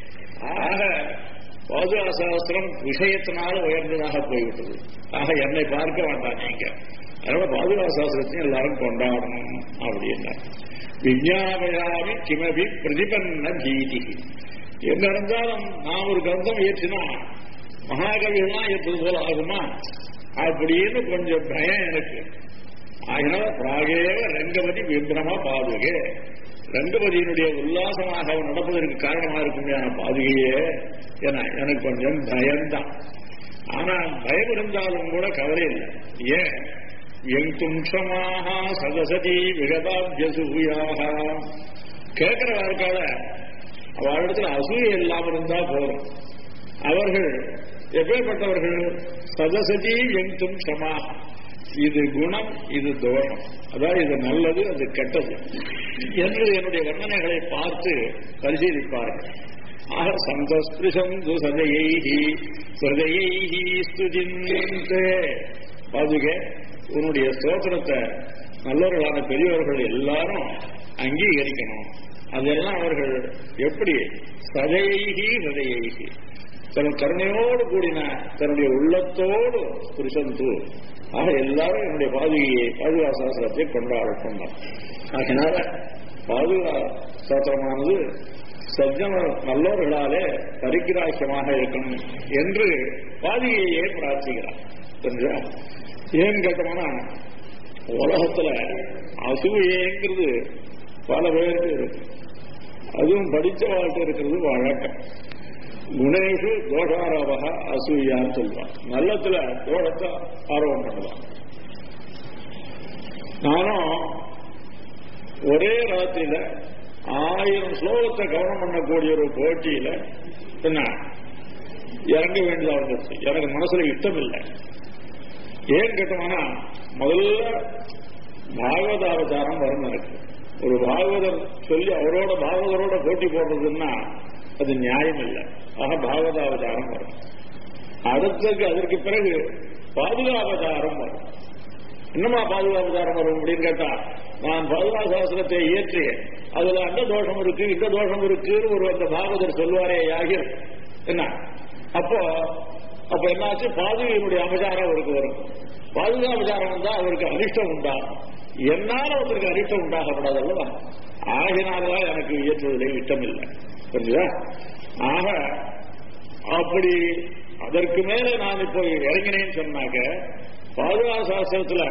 ஆக பாதுகாசாஸ்திரம் விஷயத்தினால உயர்ந்ததாக போய்விட்டது ஆக என்னை பார்க்க வேண்டாம் நீங்க அதனால பாதுகாசாஸ்திரத்தையும் எல்லாரும் கொண்டாடணும் அப்படின்னா விஞ்ஞாபயாமி கிமபி பிரதிபன்ன பீதி என்ன இருந்தாலும் நான் ஒரு கிரந்தம் ஏற்றினா மகாகவிகள்லாம் ஏற்றது போல ஆகுமா அப்படின்னு கொஞ்சம் பயம் எனக்கு ஆகினால பிராகேவ ரங்கபதி விபிரம பாதுகே ரங்கபதியினுடைய உல்லாசமாக அவன் நடப்பதற்கு காரணமா இருக்குமையான பாதுகையே என எனக்கு கொஞ்சம் பயம்தான் ஆனா பயம் இருந்தாலும் கூட கவலை இல்லை ஏன் எங் தும்சமாக சதசதி விகதாபியசூயாக கேட்கிற வாழ்க்கால அவளிடத்துல அசூய இல்லாம இருந்தா போதும் அவர்கள் எப்பேற்பட்டவர்கள் சதசதி எங் தும்சமா இது குணம் இது தோஷம் அதாவது இது நல்லது அது கெட்டது என்று என்னுடைய வர்ணனைகளை பார்த்து பரிசீலிப்பார்கள் ஆக சந்தஸ்பிருஷந்து சதையைஹி ஹிருதயைஹி ஸ்துதிந்தே பாதுகே உன்னுடைய ஸ்தோத்திரத்தை நல்லவர்களான பெரியவர்கள் எல்லாரும் அங்கீகரிக்கணும் அதெல்லாம் அவர்கள் எப்படி சதையைகி ஹிருதயைகி தன் கருணையோடு கூடின தன்னுடைய உள்ளத்தோடு புருஷந்து ஆக எல்லாரும் என்னுடைய பாதுகையை பாதுகா சாஸ்திரத்தை கொண்டாடட்டும் ஆகினால பாதுகா சாஸ்திரமானது சஜ்ஜன நல்லவர்களாலே பரிகிராக்கியமாக இருக்கணும் என்று பாதிகையே பிரார்த்திக்கிறார் புரிஞ்சா ஏன் கேட்டோம்னா உலகத்துல அசூயேங்கிறது பல பேருக்கு இருக்கு அதுவும் படிச்ச வாழ்க்கை இருக்கிறது வழக்கம் குணேஷு தோஷாரோபக அசூயான்னு சொல்லுவான் நல்லத்துல தோஷத்தை ஆரோபம் பண்ணுவான் நானும் ஒரே ராத்திரியில ஆயிரம் ஸ்லோகத்தை கவனம் பண்ணக்கூடிய ஒரு போட்டியில என்ன இறங்க வேண்டியதா வந்துருச்சு எனக்கு மனசுல இஷ்டம் இல்லை ஏன் கேட்டோம்னா முதல்ல பாகவதாவதாரம் வரும் எனக்கு ஒரு பாகவதர் சொல்லி அவரோட பாகவதரோட போட்டி போடுறதுன்னா அது நியாயம் இல்லை ஆக பாகவதாவதாரம் வரும் அடுத்தது அதற்கு பிறகு பாதுகாவதாரம் வரும் என்னமா பாதுகாவதாரம் வரும் அப்படின்னு கேட்டா நான் பாதுகா சாஸ்திரத்தை ஏற்றி அதுல அந்த தோஷம் இருக்கு இந்த தோஷம் இருக்குன்னு ஒரு அந்த பாகவதர் சொல்வாரே யாகிர் என்ன அப்போ அப்ப என்னாச்சு பாதுகையினுடைய அபச்சாரம் அவருக்கு வரும் பாதுகா அபச்சாரம் வந்தா அவருக்கு அனிஷ்டம் உண்டாகும் என்னால அவருக்கு அனிஷ்டம் உண்டாகப்படாது அல்லவா ஆகினால்தான் எனக்கு இயற்றுவதில் இஷ்டம் இல்லை புரிஞ்சுதா ஆக அப்படி அதற்கு மேல நான் இப்போ இறங்கினேன்னு சொன்னாக்க பாதுகா சாஸ்திரத்துல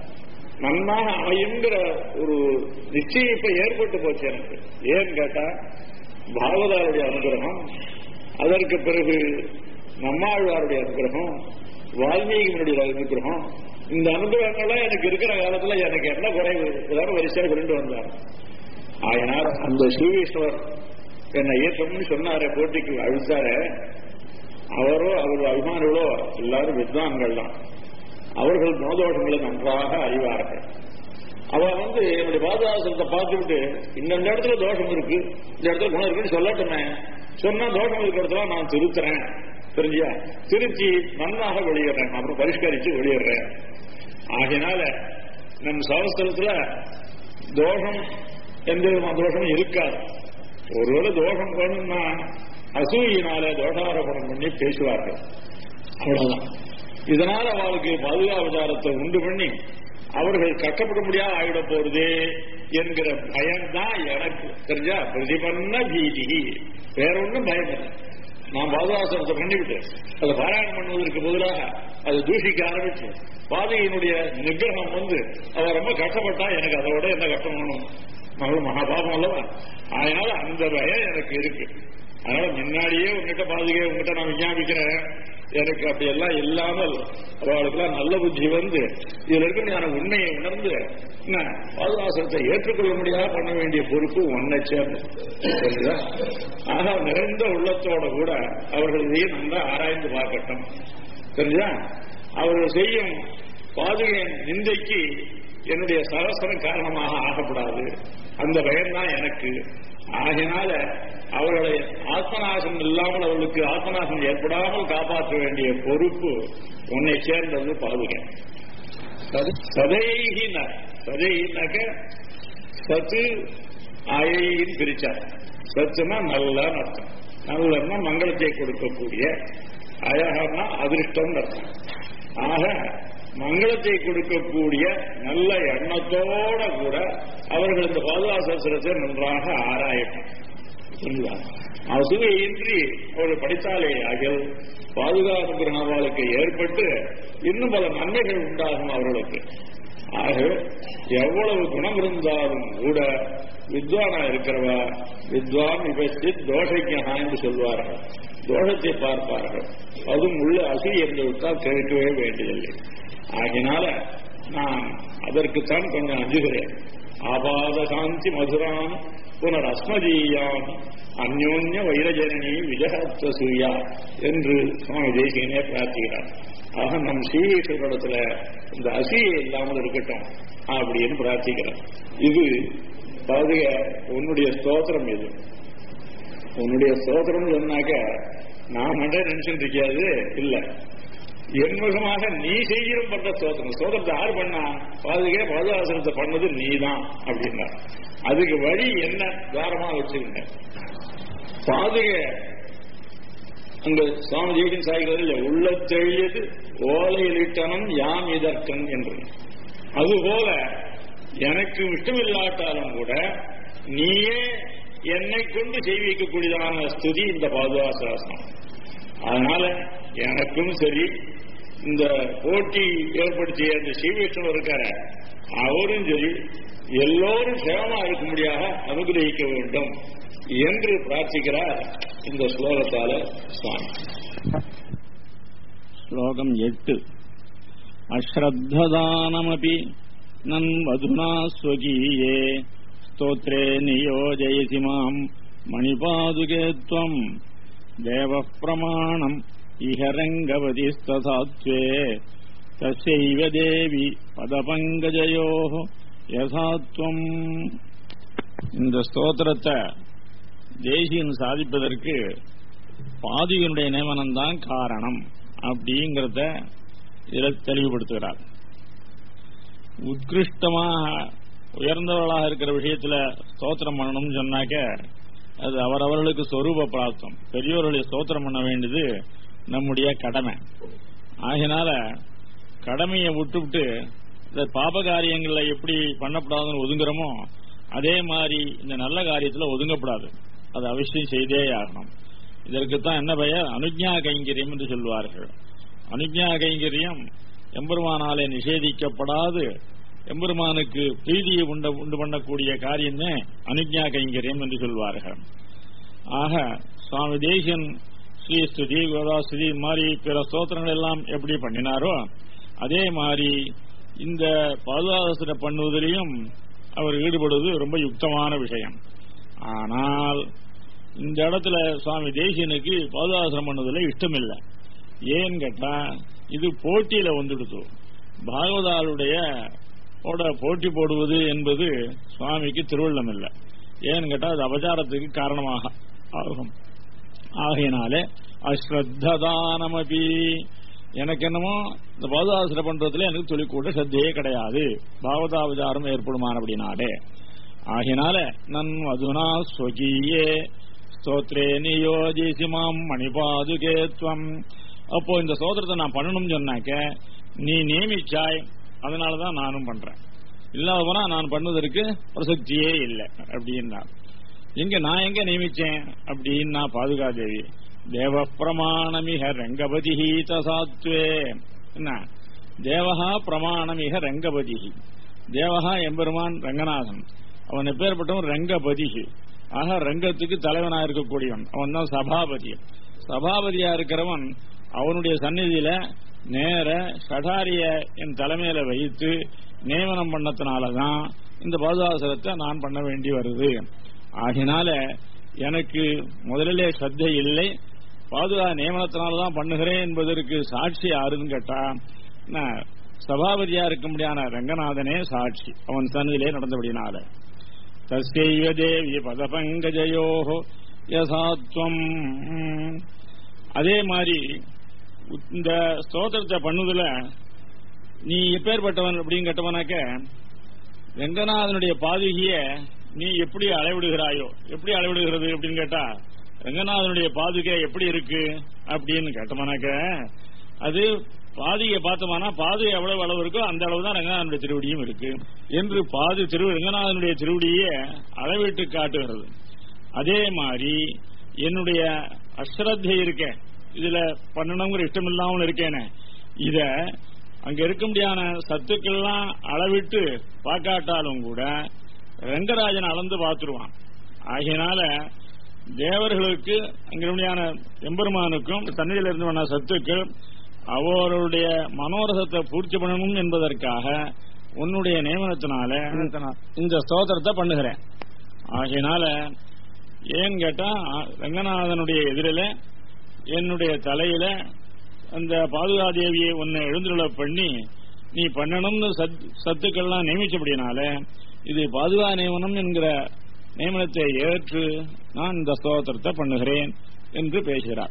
நன்னாக அமையுங்கிற ஒரு நிச்சயம் இப்ப ஏற்பட்டு போச்சு எனக்கு ஏன்னு கேட்டா பாகவதாருடைய அனுகிரகம் அதற்கு பிறகு நம்மாழ்வாருடைய அனுகிரகம் வால்மீகியினுடைய அனுகிரகம் இந்த அனுகிரகங்கள்லாம் எனக்கு இருக்கிற காலத்துல எனக்கு என்ன குறைவு ஏதாவது வரிசையாக கொண்டு வந்தார் ஆயினார் அந்த ஸ்ரீவிஷ்ணவர் என்னை ஏற்றம்னு சொன்னாரே போட்டிக்கு அழுத்தாரு அவரோ அவருடைய அபிமானிகளோ எல்லாரும் வித்வான்கள் தான் அவர்கள் குணதோஷங்களை நன்றாக அறிவார்கள் அவ வந்து என்னுடைய பாதுகாசத்தை பார்த்துவிட்டு இந்த இடத்துல தோஷம் இருக்கு இந்த இடத்துல குணம் இருக்குன்னு சொல்லட்டுமே சொன்னா தோஷம் இருக்கிற இடத்துல நான் திருத்துறேன் தெரிஞ்சியா திருச்சி நன்னாக வெளியிடுறேன் அப்புறம் பரிஷ்கரிச்சு வெளியிடுறேன் ஆகினால நம் சாஸ்திரத்துல தோஷம் எந்த விதமான தோஷமும் இருக்காது ஒருவேளை தோஷம் வேணும்னா அசூயினால தோஷாரோபணம் பண்ணி பேசுவார்கள் அவ்வளவுதான் இதனால அவளுக்கு பாதுகாவதாரத்தை உண்டு பண்ணி அவர்கள் கஷ்டப்பட முடியாத ஆகிட போறது என்கிற பயம்தான் எனக்கு தெரிஞ்சா பிரதிபன்ன பீதி வேற ஒன்றும் பயம் இல்லை நான் பாதுகாசனத்தை பண்ணிவிட்டு அதை பாராயணம் பண்ணுவதற்கு பதிலாக அதை தூஷிக்க ஆரம்பிச்சு பாதகையினுடைய நிகிரகம் வந்து அவ ரொம்ப கஷ்டப்பட்டா எனக்கு அதோட என்ன கஷ்டம் வேணும் மகள் மகாபாபம் அல்லவா அதனால அந்த பயம் எனக்கு இருக்கு அதனால முன்னாடியே உங்ககிட்ட பாதுகை உங்ககிட்ட நான் விஞ்ஞாபிக்கிறேன் எனக்கு அப்படி எல்லாம் இல்லாமல் அவளுக்கெல்லாம் நல்ல புத்தி வந்து இதுல இருக்கிற உண்மையை உணர்ந்து என்ன பாதுகாசனத்தை ஏற்றுக்கொள்ள முடியாத பண்ண வேண்டிய பொறுப்பு ஒன்னை சேர்ந்து புரியுதா? ஆக நிறைந்த உள்ளத்தோட கூட அவர்கள் இதையும் நல்லா ஆராய்ந்து பார்க்கட்டும் தெரிஞ்சா அவர்கள் செய்யும் பாதுகையின் நிந்தைக்கு என்னுடைய சகசரம் காரணமாக ஆகப்படாது அந்த பயம்தான் எனக்கு ஆகினால அவர்களை ஆத்மநாசம் இல்லாமல் அவர்களுக்கு ஆத்மநாசம் ஏற்படாமல் காப்பாற்ற வேண்டிய பொறுப்பு உன்னை சேர்ந்தது பாதுகை சதைகின சதைகினாக்க சத்து ஆயின்னு பிரிச்சார் சத்துனா நல்ல அர்த்தம் நல்லன்னா மங்களத்தை கொடுக்கக்கூடிய அழகன்னா அதிர்ஷ்டம் அர்த்தம் ஆக மங்களத்தை கொடுக்கக்கூடிய நல்ல எண்ணத்தோட கூட அவர்கள் இந்த பாதுகாசத்திரத்தை நன்றாக ஆராயட்டும் புரியுதா அசுகையின்றி அவர்கள் படித்தாலே ஆகிய பாதுகாப்பு கிரகவாளுக்கு ஏற்பட்டு இன்னும் பல நன்மைகள் உண்டாகும் அவர்களுக்கு ஆக எவ்வளவு குணம் இருந்தாலும் கூட வித்வானா இருக்கிறவா வித்வான் விபஸ்தித் தோஷைக்கா என்று சொல்வார்கள் தோஷத்தை பார்ப்பார்கள் அதுவும் உள்ள அசி என்று விட்டால் கேட்கவே வேண்டியதில்லை ஆகினால நான் அதற்குத்தான் கொஞ்சம் அஞ்சுகிறேன் ஆபாத சாந்தி மதுரான் புனர் அஸ்மதீயான் அந்யோன்ய வைரஜனனி விஜகத்துவ சூயா என்று சுவாமி தேசிகனே பிரார்த்திக்கிறார் ஆக நம் ஸ்ரீஈஸ்வரத்துல இந்த அசியை இல்லாமல் இருக்கட்டும் அப்படின்னு பிரார்த்திக்கிறேன் இது பாதுக உன்னுடைய ஸ்தோத்திரம் இது உன்னுடைய ஸ்தோத்திரம் சொன்னாக்க நான் மட்டும் நினைச்சுட்டு இருக்காது இல்ல என்முகமாக நீ செய்யும் பண்ற ஸ்தோத்திரம் ஸ்தோத்திரத்தை யார் பண்ணா பாதுகே பாதுகாசனத்தை பண்ணது நீதான் அப்படின்னா அதுக்கு வழி என்ன தாரமா வச்சிருங்க பாதுக அங்க சுவாமி ஜீவன் சாய்களில் உள்ளத்தெழியது ஓலையிலிட்டனம் யாம் இதற்கன் என்று அதுபோல எனக்கு இஷ்டமில்லாட்டாலும் கூட நீயே என்னை கொண்டு செய்விக்கக்கூடியதான ஸ்துதி இந்த பாதுகாசாசனம் அதனால எனக்கும் சரி இந்த போட்டி ஏற்படுத்திய இந்த ஸ்ரீவிஷ்ணு இருக்கார அவரும் சரி எல்லோரும் சேவமா இருக்கும்படியாக அனுகிரகிக்க வேண்டும் என்று பிரார்த்திக்கிறார் இந்த ஸ்லோகத்தால சுவாமி श्लोकम् एट् अश्रद्धदानमपि नन्वधुना स्वकीये स्तोत्रे नियोजयसि माम् मणिपादुके त्वम् देवः प्रमाणम् इह रङ्गवतिस्तथा त्वे तस्यैव देवि पदपङ्कजयोः यथा त्वम् இந்த ஸ்தோத்திரத்தை தேசியன் சாதிப்பதற்கு பாதிகனுடைய நியமனம்தான் காரணம் அப்படிங்கிறத இதில் தெளிவுபடுத்துகிறார் உத்கிருஷ்டமாக உயர்ந்தவர்களாக இருக்கிற விஷயத்துல ஸ்தோத்திரம் பண்ணணும்னு சொன்னாக்க அது அவரவர்களுக்கு சொரூப பிராப்தம் பெரியோர்களை ஸ்தோத்திரம் பண்ண வேண்டியது நம்முடைய கடமை ஆகினால கடமையை விட்டுவிட்டு இந்த பாப காரியங்களில் எப்படி பண்ணப்படாதுன்னு ஒதுங்குறோமோ அதே மாதிரி இந்த நல்ல காரியத்தில் ஒதுங்கப்படாது அது அவசியம் செய்தே ஆகணும் இதற்குத்தான் என்ன பெயர் அனுஜ்ஞா கைங்கரியம் என்று சொல்வார்கள் அனுஜ்ஞா கைங்கரியம் எம்பெருமானாலே நிஷேதிக்கப்படாது எம்பெருமானுக்கு பிரீதியை உண்டு உண்டு பண்ணக்கூடிய காரியமே அனுஜ்ஞா கைங்கரியம் என்று சொல்வார்கள் ஆக சுவாமி தேசியன் ஸ்ரீ ஸ்துதி கோதாஸ்துதி இது மாதிரி பிற ஸ்தோத்திரங்கள் எல்லாம் எப்படி பண்ணினாரோ அதே மாதிரி இந்த பாதுகாசனை பண்ணுவதிலையும் அவர் ஈடுபடுவது ரொம்ப யுக்தமான விஷயம் ஆனால் இந்த இடத்துல சுவாமி தேசியனுக்கு பாதுகாசனம் பண்ணதில் இஷ்டம் இல்லை ஏன்னு கேட்டா இது போட்டியில வந்துடுது பாகவதாளுடைய ஓட போட்டி போடுவது என்பது சுவாமிக்கு திருவள்ளம் இல்லை ஏன்னு கேட்டா அது அபச்சாரத்துக்கு காரணமாக ஆகும் ஆகையினாலே அஸ்ரத்ததானமபி எனக்கு என்னமோ இந்த பாதுகாசனம் பண்றதுல எனக்கு தொழிற்கூட சத்தையே கிடையாது பாவதாபச்சாரம் ஏற்படுமானபடினாலே ஆகினால நன் அதுனா ஸ்வகீயே ஸ்தோத்ரே நியோஜிசி மாம் மணிபாதுகே துவம் அப்போ இந்த சோதரத்தை நான் பண்ணணும்னு சொன்னாக்க நீ நியமிச்சாய் அதனாலதான் நானும் பண்றேன் இல்லாத போனா நான் பண்ணுவதற்கு பிரசக்தியே இல்லை அப்படின்னார் எங்க நான் எங்க நியமிச்சேன் அப்படின்னா பாதுகாதேவி தேவ பிரமாணமிக ரங்கபதி சாத்வே என்ன தேவஹா பிரமாணமிக ரங்கபதி தேவஹா எம்பெருமான் ரங்கநாதன் அவன் எப்பேற்பட்டவன் ரங்கபதி ஆக ரங்கத்துக்கு தலைவனா இருக்கக்கூடியவன் அவன் தான் சபாபதி சபாபதியா இருக்கிறவன் அவனுடைய சந்நிதியில நேர சடாரிய என் தலைமையில வைத்து நியமனம் பண்ணத்தினாலதான் இந்த பாதுகாசரத்தை நான் பண்ண வேண்டி வருது ஆகினால எனக்கு முதலிலே சத்தை இல்லை பாதுகா நியமனத்தினால்தான் பண்ணுகிறேன் என்பதற்கு சாட்சி யாருன்னு கேட்டா நான் சபாபதியா இருக்க முடியாத ரங்கநாதனே சாட்சி அவன் சன்னிதிலே நடந்தபடினால தஸ்யைவ தேவி பதபங்கஜயோ யசாத்வம் அதே மாதிரி இந்த ஸ்தோத்திரத்தை பண்ணுதுல நீ எப்பேற்பட்டவன் அப்படின்னு கேட்டவனாக்க ரங்கநாதனுடைய பாதுகிய நீ எப்படி அளவிடுகிறாயோ எப்படி அளவிடுகிறது அப்படின்னு கேட்டா ரங்கநாதனுடைய பாதுகை எப்படி இருக்கு அப்படின்னு கேட்டோம்னாக்க அது பாதியை பார்த்தோம்னா பாது எவ்வளவு அளவு இருக்கோ அந்த அளவு தான் ரங்கநாதனுடைய திருவடியும் இருக்கு என்று பாது திரு ரங்கநாதனுடைய திருவடியை அளவிட்டு காட்டுகிறது அதே மாதிரி என்னுடைய அஸ்ரத்தை இருக்க இதுல பண்ணணுங்கிற இஷ்டம் இல்லாமல் இருக்கேனே இத அங்க இருக்க முடியாத சத்துக்கள்லாம் அளவிட்டு பார்க்காட்டாலும் கூட ரங்கராஜன் அளந்து பார்த்துருவான் ஆகையினால தேவர்களுக்கு அங்கிருமையான எம்பெருமானுக்கும் தண்ணீரில் இருந்து வந்த சத்துக்கள் அவர்களுடைய மனோரசத்தை பூர்த்தி பண்ணணும் என்பதற்காக உன்னுடைய நியமனத்தினால இந்த ஸ்தோத்திரத்தை பண்ணுகிறேன் ஆகையினால ஏன்னு கேட்டா ரங்கநாதனுடைய எதிரில என்னுடைய தலையில அந்த பாதுகாதேவியை உன்னை எழுந்துள்ள பண்ணி நீ பண்ணணும்னு சத்துக்கள்லாம் நியமிச்சபடினால இது பாதுகா நியமனம் என்கிற நியமனத்தை ஏற்று நான் இந்த ஸ்தோத்திரத்தை பண்ணுகிறேன் என்று பேசுகிறார்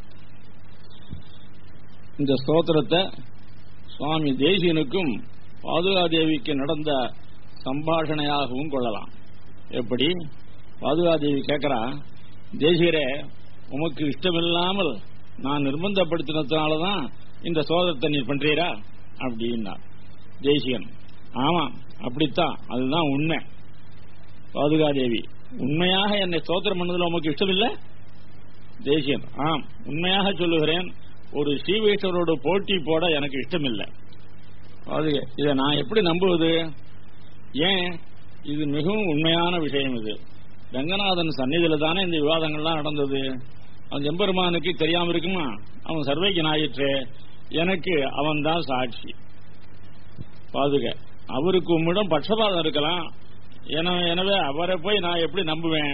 இந்த ஸ்தோத்திரத்தை சுவாமி தேசியனுக்கும் பாதுகாதேவிக்கு நடந்த சம்பாஷணையாகவும் கொள்ளலாம் எப்படி பாதுகாதேவி கேட்கிறா தேசியரே உமக்கு இஷ்டமில்லாமல் நான் நிர்பந்தப்படுத்தினதுனாலதான் இந்த சோதரத்தை நீ பண்றீரா அப்படின்னா தேசியன் ஆமா அப்படித்தான் அதுதான் உண்மை பாதுகாதேவி உண்மையாக என்னை ஸ்தோத்திரம் பண்ணதுல உமக்கு இஷ்டம் இல்ல தேசியன் ஆம் உண்மையாக சொல்லுகிறேன் ஒரு ஸ்ரீவைஷ்ணவரோட போட்டி போட எனக்கு இஷ்டம் இல்லை இதை நான் எப்படி நம்புவது ஏன் இது மிகவும் உண்மையான விஷயம் இது ரங்கநாதன் சந்நிதியில தானே இந்த விவாதங்கள்லாம் நடந்தது அவன் எம்பெருமானுக்கு தெரியாம இருக்குமா அவன் சர்வைக்கு ஆயிற்று எனக்கு அவன் தான் சாட்சி பாதுக அவருக்கு உம்மிடம் பட்சபாதம் இருக்கலாம் எனவே அவரை போய் நான் எப்படி நம்புவேன்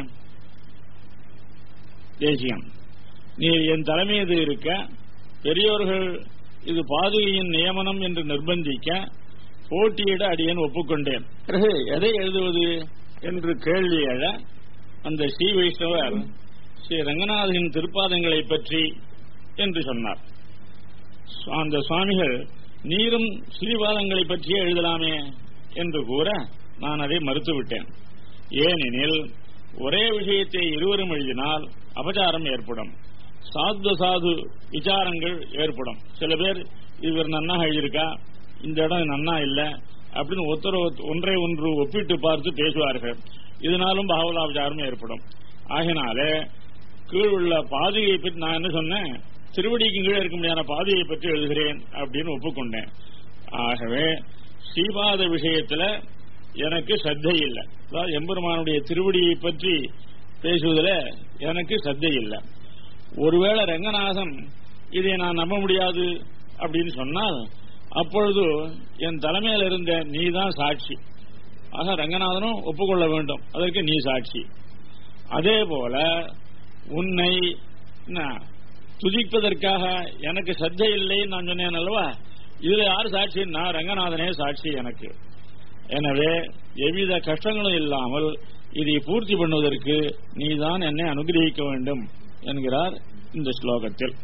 தேசியம் நீ என் தலைமையது இருக்க பெரியோர்கள் இது பாதுகையின் நியமனம் என்று நிர்பந்திக்க போட்டியிட அடியேன் ஒப்புக்கொண்டேன் பிறகு எதை எழுதுவது என்று கேள்வி எழ அந்த ஸ்ரீ வைஷ்ணவர் ஸ்ரீ ரங்கநாதனின் திருப்பாதங்களை பற்றி என்று சொன்னார் அந்த சுவாமிகள் நீரும் ஸ்ரீபாதங்களை பற்றியே எழுதலாமே என்று கூற நான் அதை மறுத்துவிட்டேன் ஏனெனில் ஒரே விஷயத்தை இருவரும் எழுதினால் அபச்சாரம் ஏற்படும் சாது சாது விசாரங்கள் ஏற்படும் சில பேர் இவர் நன்னா எழுதியிருக்கா இந்த இடம் நன்னா இல்ல அப்படின்னு ஒருத்தர் ஒன்றை ஒன்று ஒப்பிட்டு பார்த்து பேசுவார்கள் இதனாலும் பாவலாபச்சாரம் ஏற்படும் ஆகினால கீழ் உள்ள பாதையை பற்றி நான் என்ன சொன்னேன் திருவடிக்கு கீழே இருக்க முடியாத பாதையை பற்றி எழுதுகிறேன் அப்படின்னு ஒப்புக்கொண்டேன் ஆகவே ஸ்ரீபாத விஷயத்துல எனக்கு சத்தை இல்லை அதாவது எம்பெருமானுடைய திருவடியை பற்றி பேசுவதில் எனக்கு சத்தை இல்லை ஒருவேளை ரங்கநாதன் இதை நான் நம்ப முடியாது அப்படின்னு சொன்னால் அப்பொழுது என் தலைமையில் இருந்த நீ தான் சாட்சி ஆக ரங்கநாதனும் ஒப்புக்கொள்ள வேண்டும் அதற்கு நீ சாட்சி அதே போல உன்னை துதிப்பதற்காக எனக்கு சத்தை இல்லை நான் சொன்னேன் அல்லவா இதுல யார் சாட்சி நான் ரங்கநாதனே சாட்சி எனக்கு எனவே எவ்வித கஷ்டங்களும் இல்லாமல் இதை பூர்த்தி பண்ணுவதற்கு நீதான் என்னை அனுகிரகிக்க வேண்டும் என்கிறார் இந்த ஸ்லோகத்தில்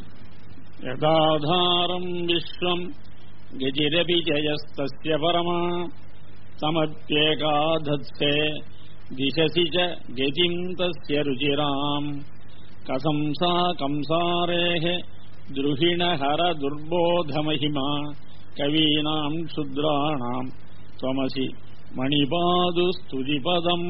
யதாதாரம் விஸ்வம் கஜிரபி ஜயஸ்தஸ்ய பரமா சமத்யேகாதத்சே திசசி ச கஜிம் தஸ்ய ருச்சிராம் கசம்சா கம்சாரேஹ द्रुहिण हर दुर्बोधमहिमा कवीनाम् क्षुद्राणाम् துவமசி மணிபாது ஸ்துதிபதம்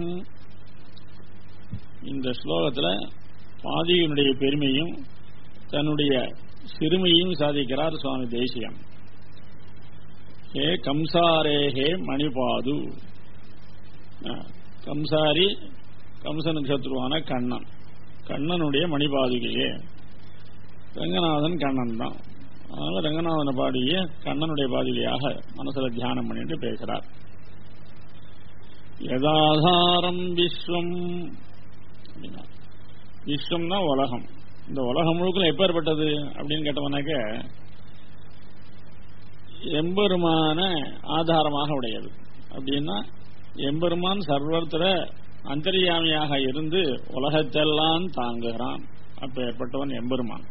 இந்த ஸ்லோகத்துல பாதியினுடைய பெருமையும் தன்னுடைய சிறுமையும் சாதிக்கிறார் சுவாமி தேசியம் ஹே கம்சாரே ஹே மணிபாது அஹ், கம்சாரி கம்சனுக்கு சத்ருவான கண்ணன் கண்ணனுடைய மணிபாதுகையே ரங்கநாதன் கண்ணன் தான் அதனால ரங்கநாதனை பாடிய கண்ணனுடைய பாதுகையாக மனசுல தியானம் பண்ணிட்டு பேசுறார் யதாதாரம் விஸ்வம் அப்படின்னா விஸ்வம்னா உலகம் இந்த உலகம் முழுக்க எப்பேற்பட்டது அப்படின்னு கேட்டவனாக்க எம்பெருமான ஆதாரமாக உடையது அப்படின்னா எம்பெருமான் சர்வத்திர அந்தரியாமியாக இருந்து உலகத்தெல்லாம் தாங்குகிறான் அப்ப ஏற்பட்டவன் எம்பெருமான்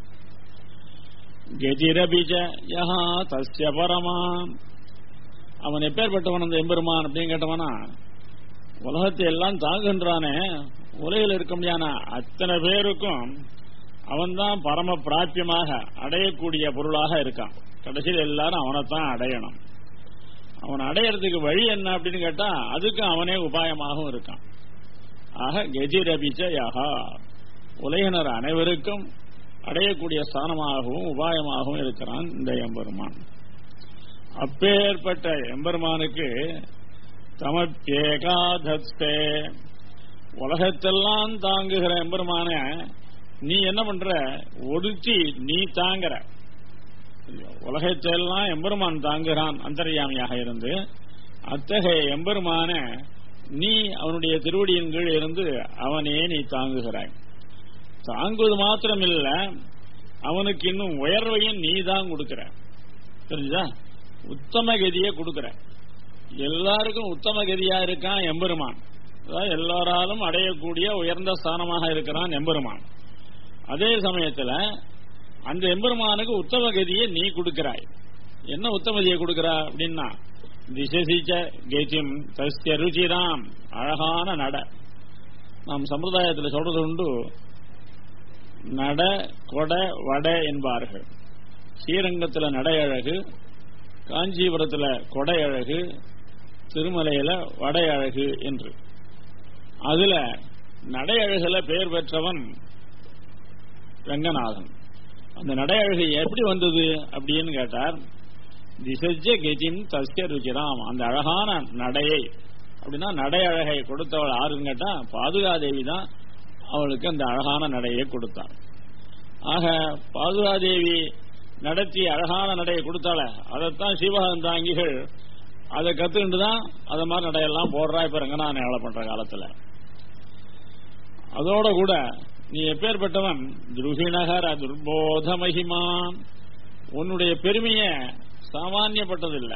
கதிரபிஜ யஹா தஸ்ய பரமான் அவன் எப்பேற்பட்டவன் அந்த எம்பெருமான் அப்படின்னு கேட்டவனா உலகத்தை எல்லாம் தாங்குகின்றானே உலகில் இருக்க முடியாத அத்தனை பேருக்கும் அவன்தான் பரம பிராபியமாக அடையக்கூடிய பொருளாக இருக்கான் கடைசியில் எல்லாரும் அவனைத்தான் அடையணும் அவன் அடையறதுக்கு வழி என்ன அப்படின்னு கேட்டா அதுக்கு அவனே உபாயமாகவும் இருக்கான் ஆக கெஜிரபிச்ச யஹா உலகினர் அனைவருக்கும் அடையக்கூடிய ஸ்தானமாகவும் உபாயமாகவும் இருக்கிறான் இந்த எம்பெருமான் அப்பேற்பட்ட எம்பெருமானுக்கு தமப்பேகாதஸ்தே உலகத்தெல்லாம் தாங்குகிற எம்பெருமான நீ என்ன பண்ற ஒடுச்சி நீ தாங்குற உலகத்தெல்லாம் எம்பெருமான் தாங்குகிறான் அந்தர்யாமியாக இருந்து அத்தகைய எம்பெருமான நீ அவனுடைய திருவடியின் கீழ் இருந்து அவனே நீ தாங்குகிறாய் தாங்குவது மாத்திரமில்ல அவனுக்கு இன்னும் உயர்வையும் நீ தான் கொடுக்கிற தெரிஞ்சா உத்தம கதியை கொடுக்கிற எல்லாருக்கும் உத்தம கதியா இருக்கான் எம்பெருமான் அதாவது எல்லாராலும் அடையக்கூடிய உயர்ந்த ஸ்தானமாக இருக்கிறான் எம்பெருமான் அதே சமயத்துல அந்த எம்பெருமானுக்கு உத்தம கதியை நீ கொடுக்கிறாய் என்ன உத்தமதியை கொடுக்கிறா அப்படின்னா திசசிச்ச கெஜிம் தஸ்ய ருச்சிராம் அழகான நட நாம் சம்பிரதாயத்தில் சொல்றது உண்டு நட கொட வட என்பார்கள் ஸ்ரீரங்கத்துல நடை அழகு காஞ்சிபுரத்துல கொடை அழகு திருமலையில வடை அழகு என்று அதுல நடை அழகுல பெயர் பெற்றவன் ரங்கநாதன் அந்த நடை அழகு எப்படி வந்தது அப்படின்னு கேட்டார் திசஜ கெஜிம் தஸ்ய ருச்சிராம் அந்த அழகான நடையை அப்படின்னா நடை அழகை கொடுத்தவள் யாருன்னு கேட்டா பாதுகாதேவி தான் அவளுக்கு அந்த அழகான நடையை கொடுத்தாள் ஆக பாதுகாதேவி நடத்தி அழகான நடையை கொடுத்தாள அதைத்தான் சிவகந்தாங்கிகள் அதை கத்துக்கிட்டு தான் அதை மாதிரி நடையெல்லாம் போடுறா இப்ப ரங்கநாதன் வேலை பண்ற காலத்துல அதோட கூட நீ எப்பேற்பட்டவன் துருகிணகர துர்போத மகிமா உன்னுடைய பெருமைய சாமானியப்பட்டதில்லை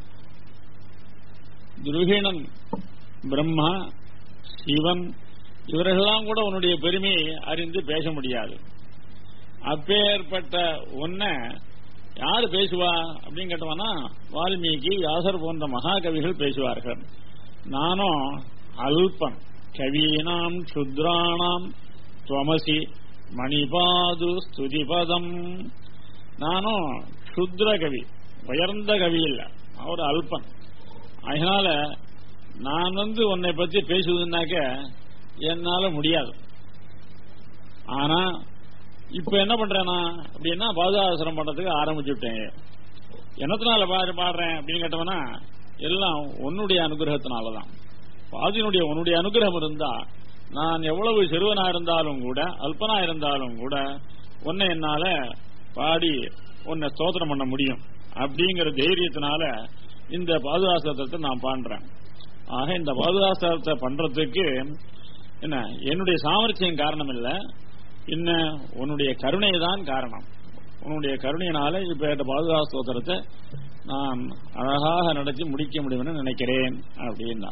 துருகிணன் பிரம்மா சிவன் இவர்களெல்லாம் கூட உன்னுடைய பெருமையை அறிந்து பேச முடியாது அப்பேற்பட்ட உன்னை யாரு பேசுவா அப்படின்னு கேட்டவனா வால்மீகி யாசர் போன்ற மகாகவிகள் பேசுவார்கள் நானும் அல்பன் கவீனாம் சுத்ராணாம் துவமசி மணிபாது ஸ்துதிபதம் நானும் சுத்ர கவி உயர்ந்த கவி இல்ல அவர் அல்பன் அதனால நான் வந்து உன்னை பத்தி பேசுவதுனாக்க என்னால முடியாது ஆனா இப்ப என்ன பண்றேனா அப்படின்னா பாதுகாசனம் பண்றதுக்கு ஆரம்பிச்சுட்டேன் என்னத்தினால பாடு பாடுறேன் அப்படின்னு கேட்டவனா எல்லாம் உன்னுடைய அனுகிரகத்தினாலதான் பாதியினுடைய உன்னுடைய அனுகிரகம் இருந்தா நான் எவ்வளவு சிறுவனா இருந்தாலும் கூட அல்பனா இருந்தாலும் கூட உன்னை என்னால பாடி உன்னை ஸ்தோத்திரம் பண்ண முடியும் அப்படிங்கிற தைரியத்தினால இந்த பாதுகாசனத்தை நான் பாடுறேன் ஆக இந்த பாதுகாசனத்தை பண்றதுக்கு என்ன என்னுடைய சாமர்த்தியம் காரணம் இல்ல என்ன உன்னுடைய கருணை தான் காரணம் உன்னுடைய கருணையினால இப்ப பாதுகாப்பு சோதரத்தை நான் அழகாக நடத்தி முடிக்க முடியும்னு நினைக்கிறேன் அப்படின்னா